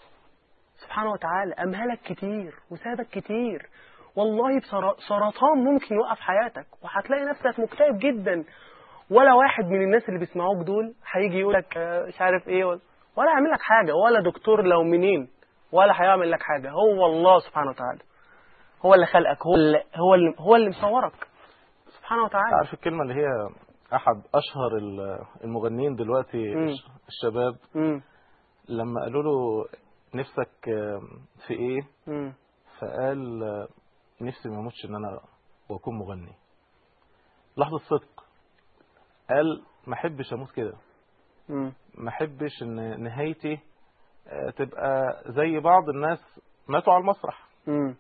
سبحانه وتعالى أمهلك كتير وسابك كتير والله بسر- سرطان ممكن يوقف حياتك وهتلاقي نفسك مكتئب جدا ولا واحد من الناس اللي بيسمعوك دول هيجي يقولك آه، مش عارف ايه ولا ولا يعمل لك حاجة ولا دكتور لو منين ولا هيعمل لك حاجة هو الله سبحانه وتعالى هو اللي خلقك هو اللي هو اللي هو اللي مصورك سبحانه وتعالى عارف الكلمة اللي هي أحد أشهر ال- المغنيين دلوقتي مم. الش- الشباب مم. لما قالوا له نفسك آم، في إيه مم. فقال آه، نفسي ما اموتش إن أنا وأكون مغني لحظة صدق قال ما أحبش أموت كده مم. ما أحبش إن نهايتي آه، تبقى زي بعض الناس ماتوا على المسرح مم.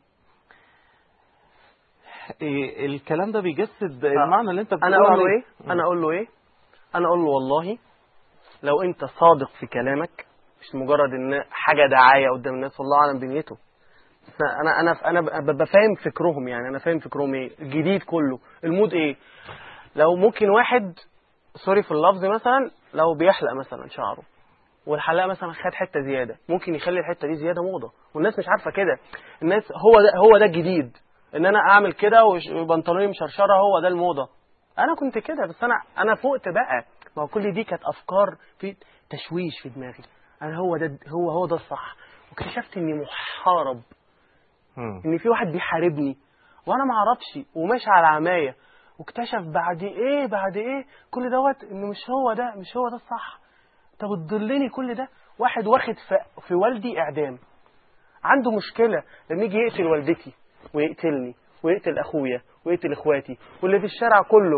إيه الكلام ده بيجسد المعنى اللي انت بتقول انا اقول له عليه. ايه انا اقول له ايه انا اقول له والله لو انت صادق في كلامك مش مجرد ان حاجه دعايه قدام الناس والله اعلم بنيته بس انا انا انا ببقى فاهم فكرهم يعني انا فاهم فكرهم ايه الجديد كله المود ايه لو ممكن واحد سوري في اللفظ مثلا لو بيحلق مثلا شعره والحلاق مثلا خد حته زياده ممكن يخلي الحته دي زياده موضه والناس مش عارفه كده الناس هو ده هو ده الجديد ان انا اعمل كده وش- وبنطلوني مشرشره هو ده الموضه انا كنت كده بس انا انا فقت بقى ما هو كل دي كانت افكار في تشويش في دماغي انا هو ده هو هو ده الصح واكتشفت اني محارب مم. ان في واحد بيحاربني وانا ما اعرفش وماشي على عمايه واكتشف بعد ايه بعد ايه كل دوت انه مش هو ده مش هو ده الصح انت بتضلني كل ده واحد واخد في, في والدي اعدام عنده مشكله لما يجي يقتل والدتي ويقتلني ويقتل اخويا ويقتل اخواتي واللي في الشارع كله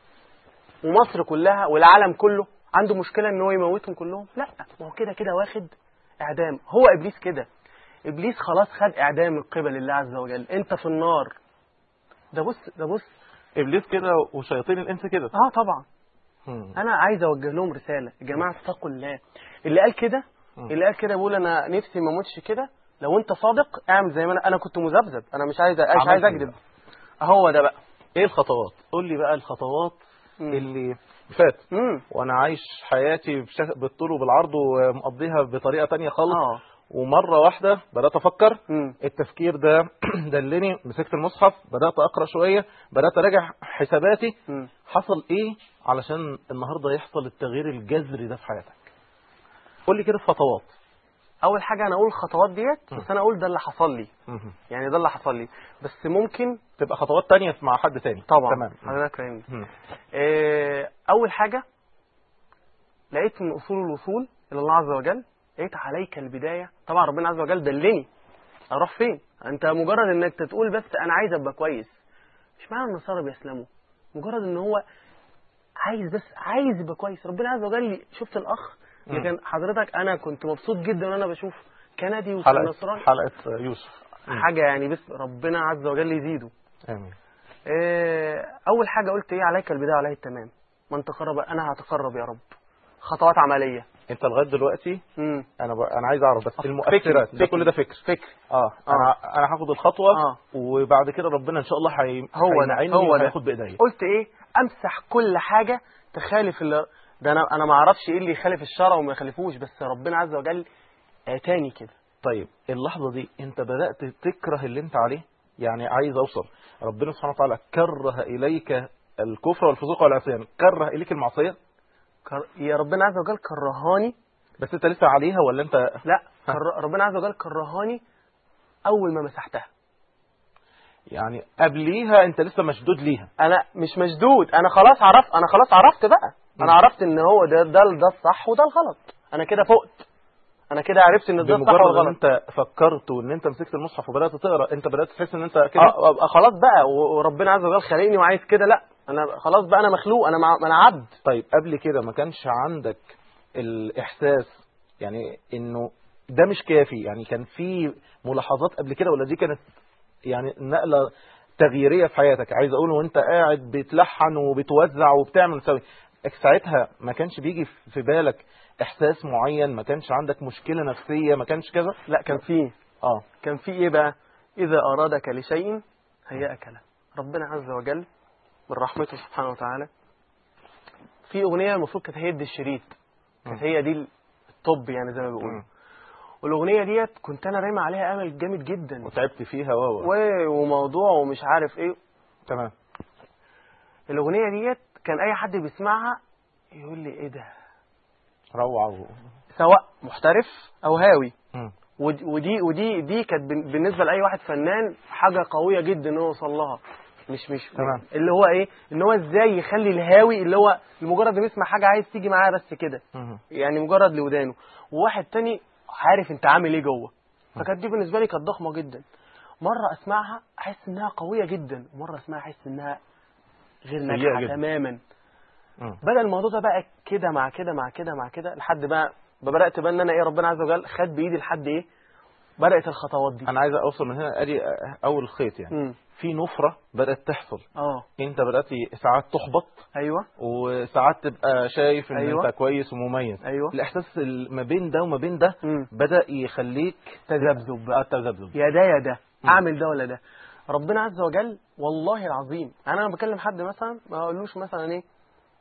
ومصر كلها والعالم كله عنده مشكله ان هو يموتهم كلهم لا ما هو كده كده واخد اعدام هو ابليس كده ابليس خلاص خد اعدام من قبل الله عز وجل انت في النار ده بص ده بص ابليس كده وشياطين الانس كده اه طبعا مم. انا عايز اوجه لهم رساله يا جماعه اتقوا الله اللي قال كده مم. اللي قال كده بيقول انا نفسي ما اموتش كده لو انت صادق اعمل زي ما انا انا كنت مذبذب انا مش عايز مش عايز عملت اكذب هو ده بقى ايه الخطوات قول لي بقى الخطوات مم. اللي فات امم وانا عايش حياتي بشك... بالطول وبالعرض ومقضيها بطريقه تانية خالص اه ومره واحده بدات افكر امم التفكير ده دلني مسكت المصحف بدات اقرا شويه بدات اراجع حساباتي امم حصل ايه علشان النهارده يحصل التغيير الجذري ده في حياتك قول لي كده الخطوات اول حاجه انا اقول الخطوات ديت بس انا اقول ده اللي حصل لي مهم. يعني ده اللي حصل لي بس ممكن تبقى خطوات تانية مع حد تاني طبعا تمام حضرتك فاهمني مم. آه، اول حاجه لقيت من اصول الوصول الى الله عز وجل لقيت عليك البدايه طبعا ربنا عز وجل دلني اروح فين انت مجرد انك تقول بس انا عايز ابقى كويس مش معنى النصارى بيسلموا مجرد ان هو عايز بس عايز يبقى كويس ربنا عز وجل شفت الاخ اللي مم. كان حضرتك انا كنت مبسوط جدا وانا بشوف كندي حلقة ونصراني حلقة يوسف مم. حاجه يعني بس ربنا عز وجل يزيده آمين آه، اول حاجه قلت ايه عليك البدايه عليه التمام من تقرب انا هتقرب يا رب خطوات عمليه انت لغايه دلوقتي امم انا ب... انا عايز اعرف بس المؤثرات ده كل ده فكر فكر اه انا انا هاخد الخطوه آه. وبعد كده ربنا ان شاء الله هي... هو ده هينعيني هو ده وهياخد بايديا قلت ايه امسح كل حاجه تخالف اللي ده انا انا ما اعرفش ايه اللي يخالف الشرع وما يخالفوش بس ربنا عز وجل اتاني كده طيب اللحظة دي انت بدأت تكره اللي انت عليه يعني عايز اوصل ربنا سبحانه وتعالى كره اليك الكفر والفسوق والعصيان كره اليك المعصية كر... يا ربنا عز وجل كرهاني بس انت لسه عليها ولا انت لا كر... ربنا عز وجل كرهاني اول ما مسحتها يعني قبليها انت لسه مشدود ليها انا مش مشدود انا خلاص عرفت انا خلاص عرفت بقى انا عرفت ان هو ده ده ده الصح وده الغلط انا كده فقت انا كده عرفت ان ده الصح بمجرد ان والغلط انت فكرت وان انت مسكت المصحف وبدات تقرا انت بدات تحس ان انت كده آه، أبقى خلاص بقى و- وربنا عز وجل خلقني وعايز كده لا انا خلاص بقى انا مخلوق انا مع... انا عبد طيب قبل كده ما كانش عندك الاحساس يعني انه ده مش كافي يعني كان في ملاحظات قبل كده ولا دي كانت يعني نقله تغييريه في حياتك عايز اقول وانت قاعد بتلحن وبتوزع وبتعمل وتسوي ساعتها ما كانش بيجي في بالك احساس معين ما كانش عندك مشكله نفسيه ما كانش كذا لا كان فيه اه كان في ايه بقى اذا ارادك لشيء هيأك له ربنا عز وجل من رحمته سبحانه وتعالى في اغنيه المفروض كانت هي دي الشريط كانت هي دي الطب يعني زي ما بيقولوا مم. والاغنيه ديت كنت انا رامي عليها امل جامد جدا وتعبت فيها و و- وموضوع ومش عارف ايه تمام الاغنيه ديت كان اي حد بيسمعها يقول لي ايه ده روعه و... سواء محترف او هاوي مم. ودي ودي ودي دي كانت بن- بالنسبه لاي واحد فنان حاجه قويه جدا ان هو يوصل لها مش مش تمام. اللي هو ايه ان هو ازاي يخلي الهاوي اللي هو لمجرد انه يسمع حاجه عايز تيجي معاه بس كده مم. يعني مجرد لودانه وواحد تاني عارف انت عامل ايه جوه فكانت دي بالنسبه لي كانت ضخمه جدا مره اسمعها احس انها قويه جدا ومره اسمعها احس انها غير سيئة ناجحه جدا. تماما مم. بدا الموضوع ده بقى كده مع كده مع كده مع كده لحد بقى بدات بقى ان انا ايه ربنا عز وجل خد بايدي لحد ايه بدات الخطوات دي انا عايز اوصل من هنا ادي اول خيط يعني امم في نفره بدات تحصل اه انت بدات ساعات تحبط ايوه وساعات تبقى شايف ان أيوة. انت كويس ومميز ايوه الاحساس ال- ما بين ده وما بين ده امم بدا يخليك تذبذب بقى التذبذب يا ده يا ده مم. اعمل ده ولا ده ربنا عز وجل والله العظيم انا لما بكلم حد مثلا ما اقولوش مثلا ايه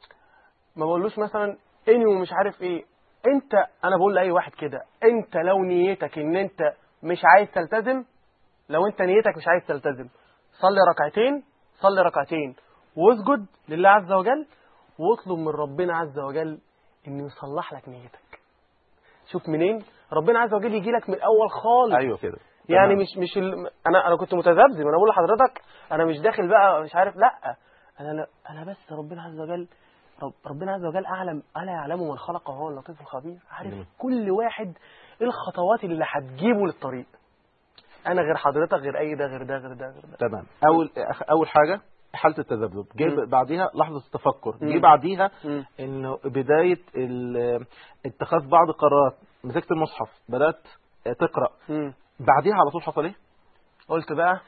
ما بقولوش مثلا اني ومش عارف ايه انت انا بقول لاي واحد كده انت لو نيتك ان انت مش عايز تلتزم لو انت نيتك مش عايز تلتزم صلي ركعتين صلي ركعتين واسجد لله عز وجل واطلب من ربنا عز وجل انه يصلح لك نيتك شوف منين ربنا عز وجل يجي لك من الاول خالص ايوه كده يعني تمام. مش مش ال... انا انا كنت متذبذب انا بقول لحضرتك انا مش داخل بقى مش عارف لا انا لا انا بس ربنا عز وجل رب ربنا عز وجل اعلم الا يعلم من خلق وهو اللطيف الخبير عارف جميل. كل واحد ايه الخطوات اللي هتجيبه للطريق انا غير حضرتك غير اي ده غير ده غير ده غير ده تمام اول اول حاجه حاله التذبذب جه مم. بعديها لحظه التفكر جه مم. بعديها مم. انه بدايه ال- اتخاذ بعض القرارات مسكت المصحف بدات تقرا مم. بعديها على طول حصل ايه قلت بقى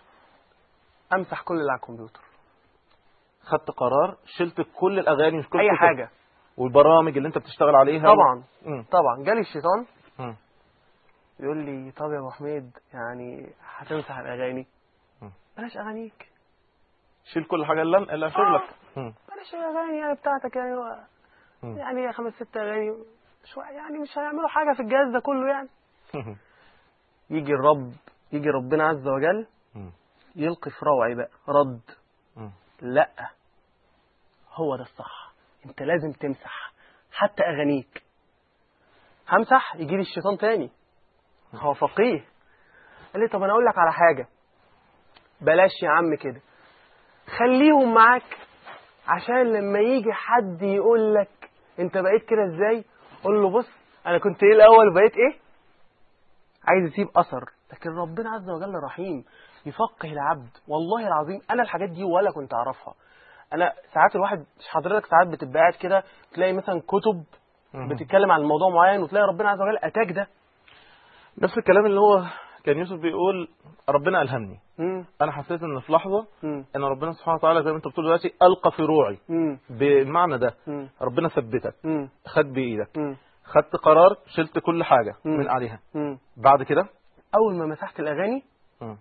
امسح كل اللي على الكمبيوتر خدت قرار شلت كل الاغاني مش كل اي الكتب حاجه والبرامج اللي انت بتشتغل عليها طبعا مم. طبعا جالي الشيطان مم. يقول لي طب يا ابو حميد يعني هتمسح الاغاني مم. بلاش اغانيك شيل كل حاجه الا الا شغلك مم. بلاش الاغاني يعني بتاعتك يعني هو مم. يعني خمس ست اغاني شويه يعني مش هيعملوا حاجه في الجهاز ده كله يعني يجي الرب يجي ربنا عز وجل مم. يلقي في روعي بقى رد مم. لا هو ده الصح انت لازم تمسح حتى اغانيك همسح يجي لي الشيطان تاني هو فقيه قال لي طب انا اقول لك على حاجه بلاش يا عم كده خليهم معاك عشان لما يجي حد يقول لك انت بقيت كده ازاي قول له بص انا كنت ايه الاول بقيت ايه عايز يسيب اثر لكن ربنا عز وجل رحيم يفقه العبد والله العظيم انا الحاجات دي ولا كنت اعرفها انا ساعات الواحد مش حضرتك ساعات بتبقى قاعد كده تلاقي مثلا كتب مم. بتتكلم عن موضوع معين وتلاقي ربنا عز وجل اتاك ده نفس الكلام اللي هو كان يوسف بيقول ربنا الهمني مم. انا حسيت ان في لحظه مم. ان ربنا سبحانه وتعالى زي ما انت بتقول دلوقتي القى في روعي مم. بالمعنى ده مم. ربنا ثبتك مم. خد بايدك مم. خدت قرار شلت كل حاجه مم. من عليها مم. بعد كده اول ما مسحت الاغاني مم.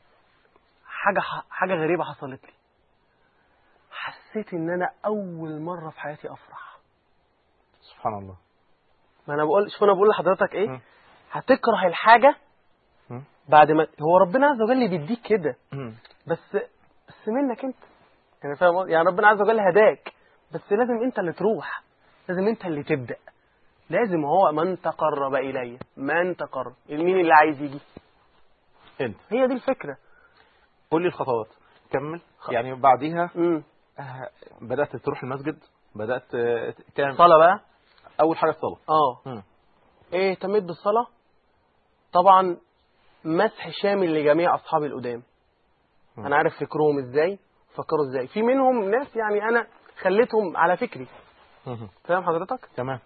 حاجه حاجه غريبه حصلت لي حسيت ان انا اول مره في حياتي افرح سبحان الله ما انا بقول شوف انا بقول لحضرتك ايه مم. هتكره الحاجه مم. بعد ما هو ربنا عز وجل اللي بيديك كده مم. بس بس منك انت يعني فاهم قصدي؟ يعني ربنا عز وجل هداك بس لازم انت اللي تروح لازم انت اللي تبدا لازم هو من تقرب الي من تقرب مين اللي عايز يجي انت هي دي الفكره قول لي الخطوات كمل يعني بعديها امم آه، بدات تروح المسجد بدات آه، تعمل صلاه بقى اول حاجه الصلاه اه مم. ايه اهتميت بالصلاه طبعا مسح شامل لجميع اصحابي القدام مم. انا عارف فكرهم ازاي فكروا ازاي في منهم ناس يعني انا خليتهم على فكري مم. فاهم حضرتك تمام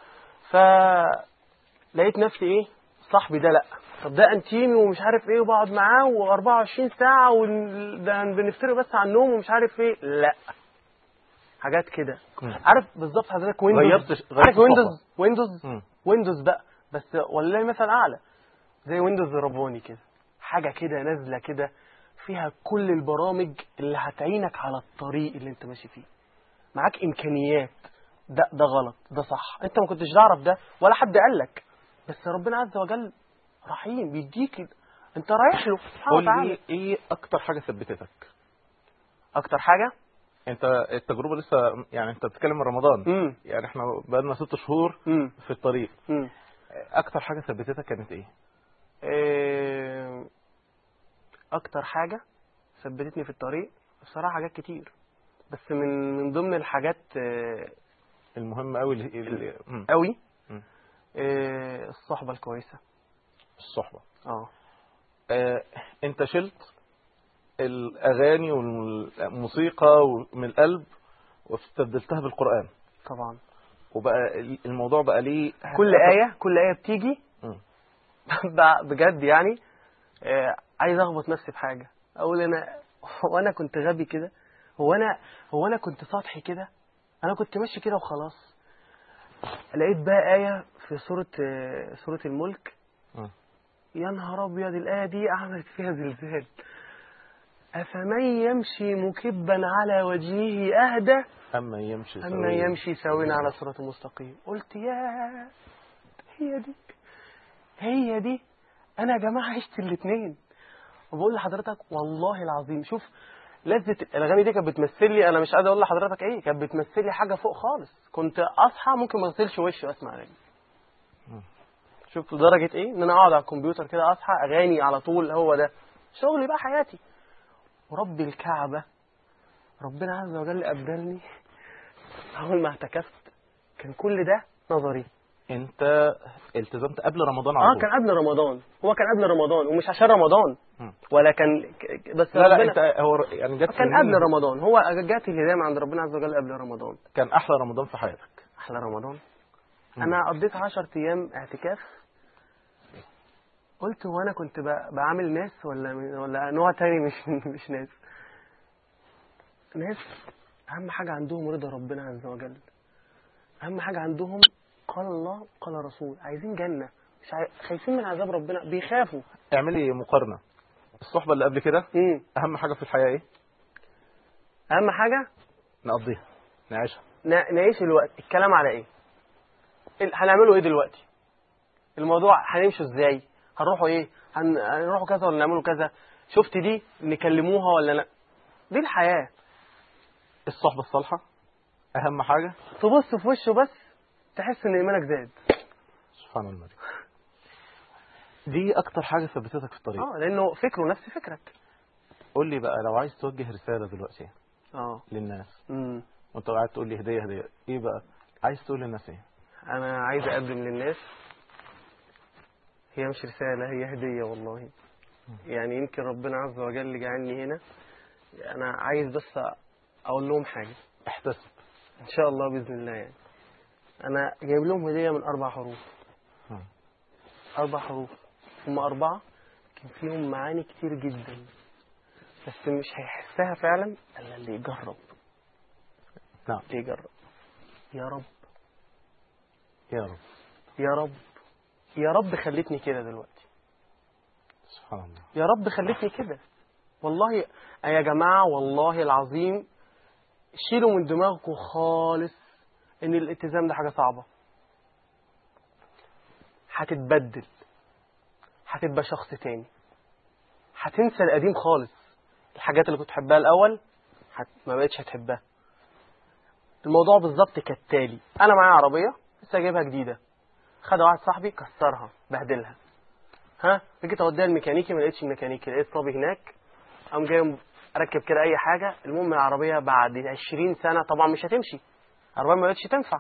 فلقيت نفسي ايه صاحبي ده لا طب ده انتيمي ومش عارف ايه وبقعد معاه و24 ساعه وده بنفترق بس عن النوم ومش عارف ايه لا حاجات كده مم. عارف بالظبط حضرتك ويندوز غيرت غيرت عارف ويندوز الصحبة. ويندوز مم. ويندوز بقى بس والله مثلا اعلى زي ويندوز رباني كده حاجه كده نازله كده فيها كل البرامج اللي هتعينك على الطريق اللي انت ماشي فيه معاك امكانيات ده ده غلط ده صح انت ما كنتش تعرف ده ولا حد قال لك بس ربنا عز وجل رحيم بيديك انت رايح له سبحانه قول وتعالى لي ايه اكتر حاجه ثبتتك اكتر حاجه انت التجربه لسه يعني انت بتتكلم من رمضان امم يعني احنا بقالنا ست شهور امم في الطريق امم اكتر حاجه ثبتتك كانت ايه إيه، اكتر حاجه ثبتتني في الطريق بصراحه حاجات كتير بس من من ضمن الحاجات آه، المهم قوي اللي- اللي مم. قوي مم. آه، الصحبه الكويسه الصحبه اه آه، انت شلت الاغاني والموسيقى من القلب واستبدلتها بالقران طبعا وبقى الموضوع بقى ليه كل ايه كل ايه بتيجي مم. ب- بجد يعني آه، عايز اخبط نفسي في حاجه اقول انا هو انا كنت غبي كده هو انا هو انا كنت سطحي كده انا كنت ماشي كده وخلاص لقيت بقى ايه في سوره آه، سوره الملك مم. يا نهار ابيض الايه دي عملت فيها زلزال افمن يمشي مكبا على وجهه اهدى اما يمشي أما سويا. يمشي ساويا على صراط مستقيم قلت يا هي دي هي دي أنا يا جماعة عشت الاتنين وبقول لحضرتك والله العظيم شوف لذة الأغاني دي كانت بتمثل لي أنا مش قادر أقول لحضرتك إيه كانت بتمثل لي حاجة فوق خالص كنت أصحى ممكن ما أغسلش وشي وأسمع أغاني مم. شوف لدرجة إيه إن أنا أقعد على الكمبيوتر كده أصحى أغاني على طول هو ده شغلي بقى حياتي ورب الكعبة ربنا عز وجل أبدلني أول ما اعتكفت كان كل ده نظري انت التزمت قبل رمضان على اه طول كان قبل رمضان هو كان قبل رمضان ومش عشان رمضان مم. ولا كان ك- بس لا لا ربنا انت هو يعني جت كان سنين- قبل رمضان هو جات الهدايه من عند ربنا عز وجل قبل رمضان كان احلى رمضان في حياتك احلى رمضان مم. انا قضيت 10 ايام اعتكاف قلت هو انا كنت ب- بعامل ناس ولا ولا نوع تاني مش مش ناس ناس اهم حاجه عندهم رضا ربنا عز وجل اهم حاجه عندهم قال الله قال رسول عايزين جنه مش عاي... خايفين من عذاب ربنا بيخافوا اعملي مقارنه الصحبه اللي قبل كده امم اهم حاجه في الحياه ايه اهم حاجه نقضيها نعيشها نا- نعيش الوقت الكلام على ايه ال- هنعمله ايه دلوقتي الموضوع هنمشوا ازاي هنروحوا ايه هن... هنروحوا كذا ولا نعملوا كذا شفت دي نكلموها ولا لا دي الحياة الصحبه الصالحه اهم حاجه تبص في وشه بس تحس ان ايمانك زاد سبحان الملك دي اكتر حاجه ثبتتك في الطريق اه لانه فكره نفس فكرك قول لي بقى لو عايز توجه رساله دلوقتي اه للناس امم وانت قاعد تقول لي هديه هديه ايه بقى عايز تقول للناس ايه انا عايز اقدم للناس هي مش رسالة هي هدية والله يعني يمكن ربنا عز وجل جعلني هنا انا عايز بس اقول لهم حاجة احتسب ان شاء الله باذن الله يعني انا جايب لهم هديه من اربع حروف مم. اربع حروف هم اربعه كان فيهم معاني كتير جدا بس مش هيحسها فعلا الا اللي يجرب نعم اللي يجرب يا رب يا رب يا رب يا رب خلتني كده دلوقتي سبحان الله يا رب خلتني كده والله يا جماعة والله العظيم شيلوا من دماغكم خالص ان الالتزام ده حاجه صعبه هتتبدل هتبقى شخص تاني هتنسى القديم خالص الحاجات اللي كنت تحبها الاول هت... ما بقتش هتحبها الموضوع بالظبط كالتالي انا معايا عربيه لسه جايبها جديده خد واحد صاحبي كسرها بهدلها ها جيت اوديها الميكانيكي ما لقيتش الميكانيكي لقيت صبي هناك قام جاي اركب كده اي حاجه المهم العربيه بعد 20 سنه طبعا مش هتمشي العربيه ما بقتش تنفع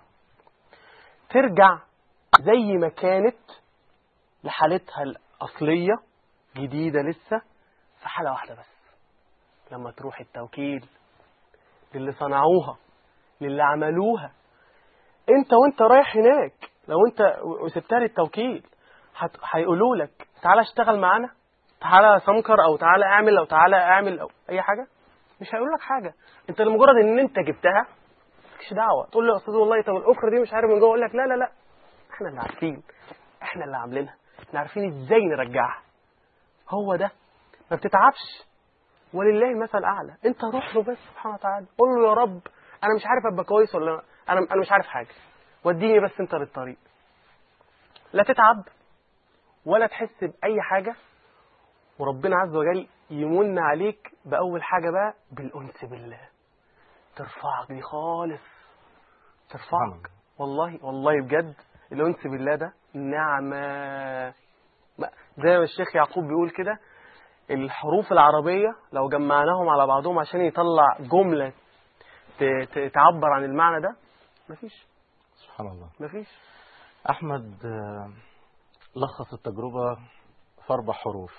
ترجع زي ما كانت لحالتها الاصليه جديده لسه في حاله واحده بس لما تروح التوكيل للي صنعوها للي عملوها انت وانت رايح هناك لو انت وسبتها للتوكيل هت- هيقولوا لك تعالى اشتغل معانا تعالى سمكر او تعالى اعمل او تعالى اعمل او اي حاجه مش هيقولوا لك حاجه انت لمجرد ان انت جبتها مالكش دعوه تقول له يا استاذ والله طب الاخرى دي مش عارف من جوه يقول لك لا لا لا احنا اللي عارفين احنا اللي عاملينها احنا عارفين ازاي نرجعها هو ده ما بتتعبش ولله المثل الاعلى انت روح له بس سبحانه وتعالى قول له يا رب انا مش عارف ابقى كويس ولا لا. انا انا مش عارف حاجه وديني بس انت للطريق لا تتعب ولا تحس باي حاجه وربنا عز وجل يمن عليك باول حاجه بقى بالانس بالله ترفعك دي خالص سبحان ترفعك الله. والله والله بجد الانس بالله ده نعمه ما- زي ما الشيخ يعقوب بيقول كده الحروف العربية لو جمعناهم على بعضهم عشان يطلع جملة ت- ت- تعبر عن المعنى ده مفيش سبحان الله مفيش أحمد آه، لخص التجربة في أربع حروف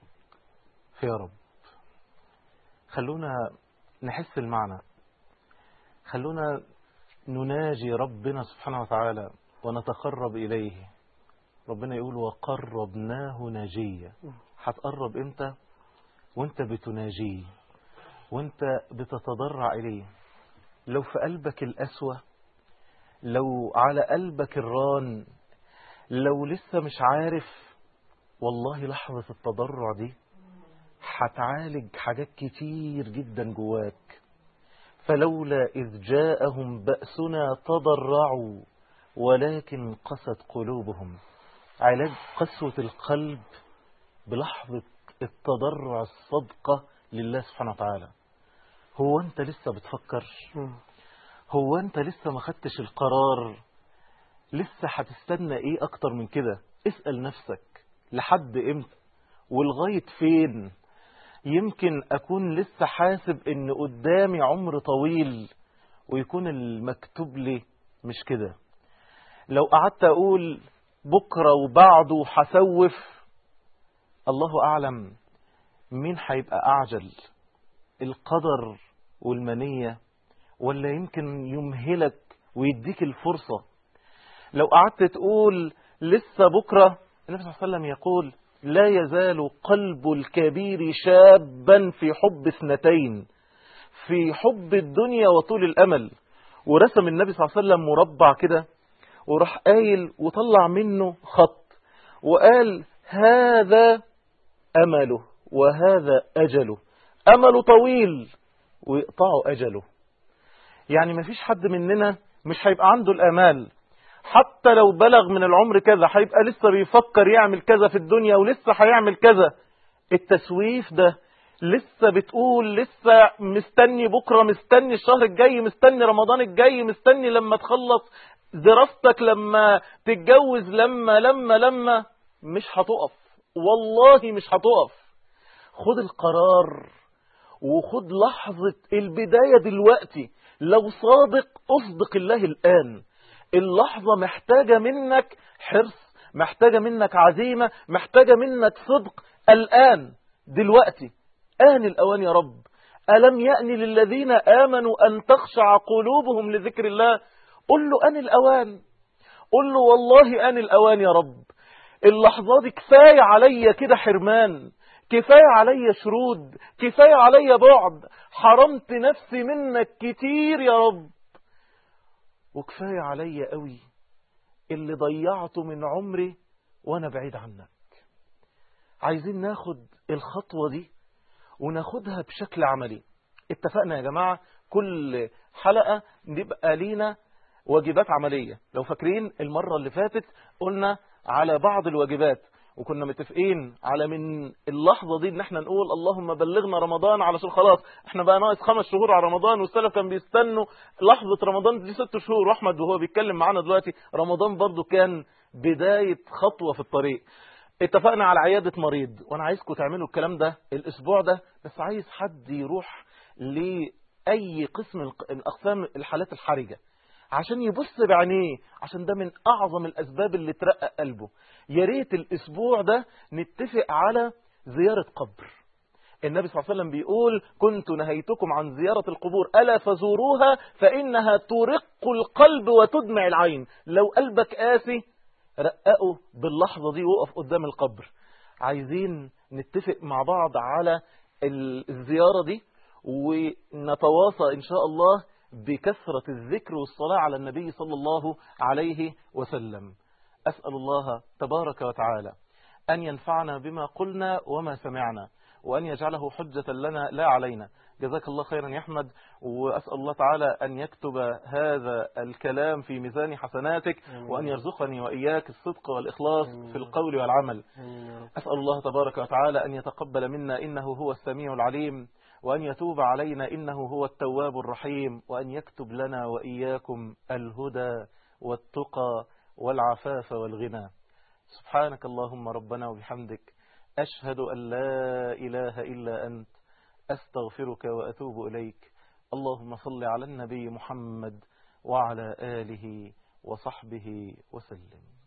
في يا رب خلونا نحس المعنى خلونا نناجي ربنا سبحانه وتعالى ونتقرب إليه ربنا يقول وقربناه ناجيا هتقرب امتى وانت بتناجيه وانت بتتضرع إليه لو في قلبك الأسوأ لو على قلبك الران لو لسه مش عارف والله لحظة التضرع دي هتعالج حاجات كتير جدا جواك فلولا إذ جاءهم بأسنا تضرعوا ولكن قست قلوبهم علاج قسوة القلب بلحظة التضرع الصدقة لله سبحانه وتعالى هو أنت لسه بتفكر هو أنت لسه ما خدتش القرار لسه هتستنى إيه أكتر من كده اسأل نفسك لحد إمتى ولغاية فين يمكن أكون لسه حاسب إن قدامي عمر طويل ويكون المكتوب لي مش كده لو قعدت أقول بكرة وبعده هسوف الله أعلم مين هيبقى أعجل القدر والمنية ولا يمكن يمهلك ويديك الفرصة لو قعدت تقول لسه بكرة النبي صلى الله عليه وسلم يقول لا يزال قلب الكبير شابا في حب اثنتين في حب الدنيا وطول الأمل ورسم النبي صلى الله عليه وسلم مربع كده وراح قايل وطلع منه خط وقال هذا أمله وهذا أجله أمله طويل ويقطعه أجله يعني مفيش حد مننا مش هيبقى عنده الآمال حتى لو بلغ من العمر كذا هيبقى لسه بيفكر يعمل كذا في الدنيا ولسه هيعمل كذا التسويف ده لسه بتقول لسه مستني بكرة مستني الشهر الجاي مستني رمضان الجاي مستني لما تخلص دراستك لما تتجوز لما لما لما مش هتقف والله مش هتقف خد القرار وخد لحظة البداية دلوقتي لو صادق أصدق الله الآن اللحظة محتاجة منك حرص محتاجة منك عزيمة محتاجة منك صدق الآن دلوقتي آن الأوان يا رب ألم يأن للذين آمنوا أن تخشع قلوبهم لذكر الله قل له آن الأوان قل له والله آن الأوان يا رب اللحظة دي كفاية عليا كده حرمان كفاية عليا شرود كفاية عليا بعد حرمت نفسي منك كتير يا رب وكفاية عليا قوي اللي ضيعته من عمري وانا بعيد عنك عايزين ناخد الخطوة دي وناخدها بشكل عملي اتفقنا يا جماعة كل حلقة نبقى لينا واجبات عملية لو فاكرين المرة اللي فاتت قلنا على بعض الواجبات وكنا متفقين على من اللحظة دي ان احنا نقول اللهم بلغنا رمضان علشان خلاص احنا بقى ناقص خمس شهور على رمضان والسلف كان بيستنوا لحظة رمضان دي ست شهور واحمد وهو بيتكلم معانا دلوقتي رمضان برضو كان بداية خطوة في الطريق اتفقنا على عيادة مريض وانا عايزكم تعملوا الكلام ده الاسبوع ده بس عايز حد يروح لأي قسم من الاقسام الحالات الحرجة عشان يبص بعينيه عشان ده من اعظم الاسباب اللي ترقق قلبه يا ريت الاسبوع ده نتفق على زيارة قبر النبي صلى الله عليه وسلم بيقول كنت نهيتكم عن زيارة القبور ألا فزوروها فإنها ترق القلب وتدمع العين لو قلبك قاسي رققه باللحظة دي وقف قدام القبر عايزين نتفق مع بعض على الزيارة دي ونتواصى إن شاء الله بكثرة الذكر والصلاة على النبي صلى الله عليه وسلم أسأل الله تبارك وتعالى أن ينفعنا بما قلنا وما سمعنا وأن يجعله حجة لنا لا علينا جزاك الله خيرا يا أحمد وأسأل الله تعالى أن يكتب هذا الكلام في ميزان حسناتك وأن يرزقني وإياك الصدق والإخلاص في القول والعمل أسأل الله تبارك وتعالى أن يتقبل منا إنه هو السميع العليم وأن يتوب علينا إنه هو التواب الرحيم وأن يكتب لنا وإياكم الهدى والتقى والعفاف والغنى سبحانك اللهم ربنا وبحمدك أشهد أن لا إله إلا أنت أستغفرك وأتوب إليك اللهم صل على النبي محمد وعلى آله وصحبه وسلم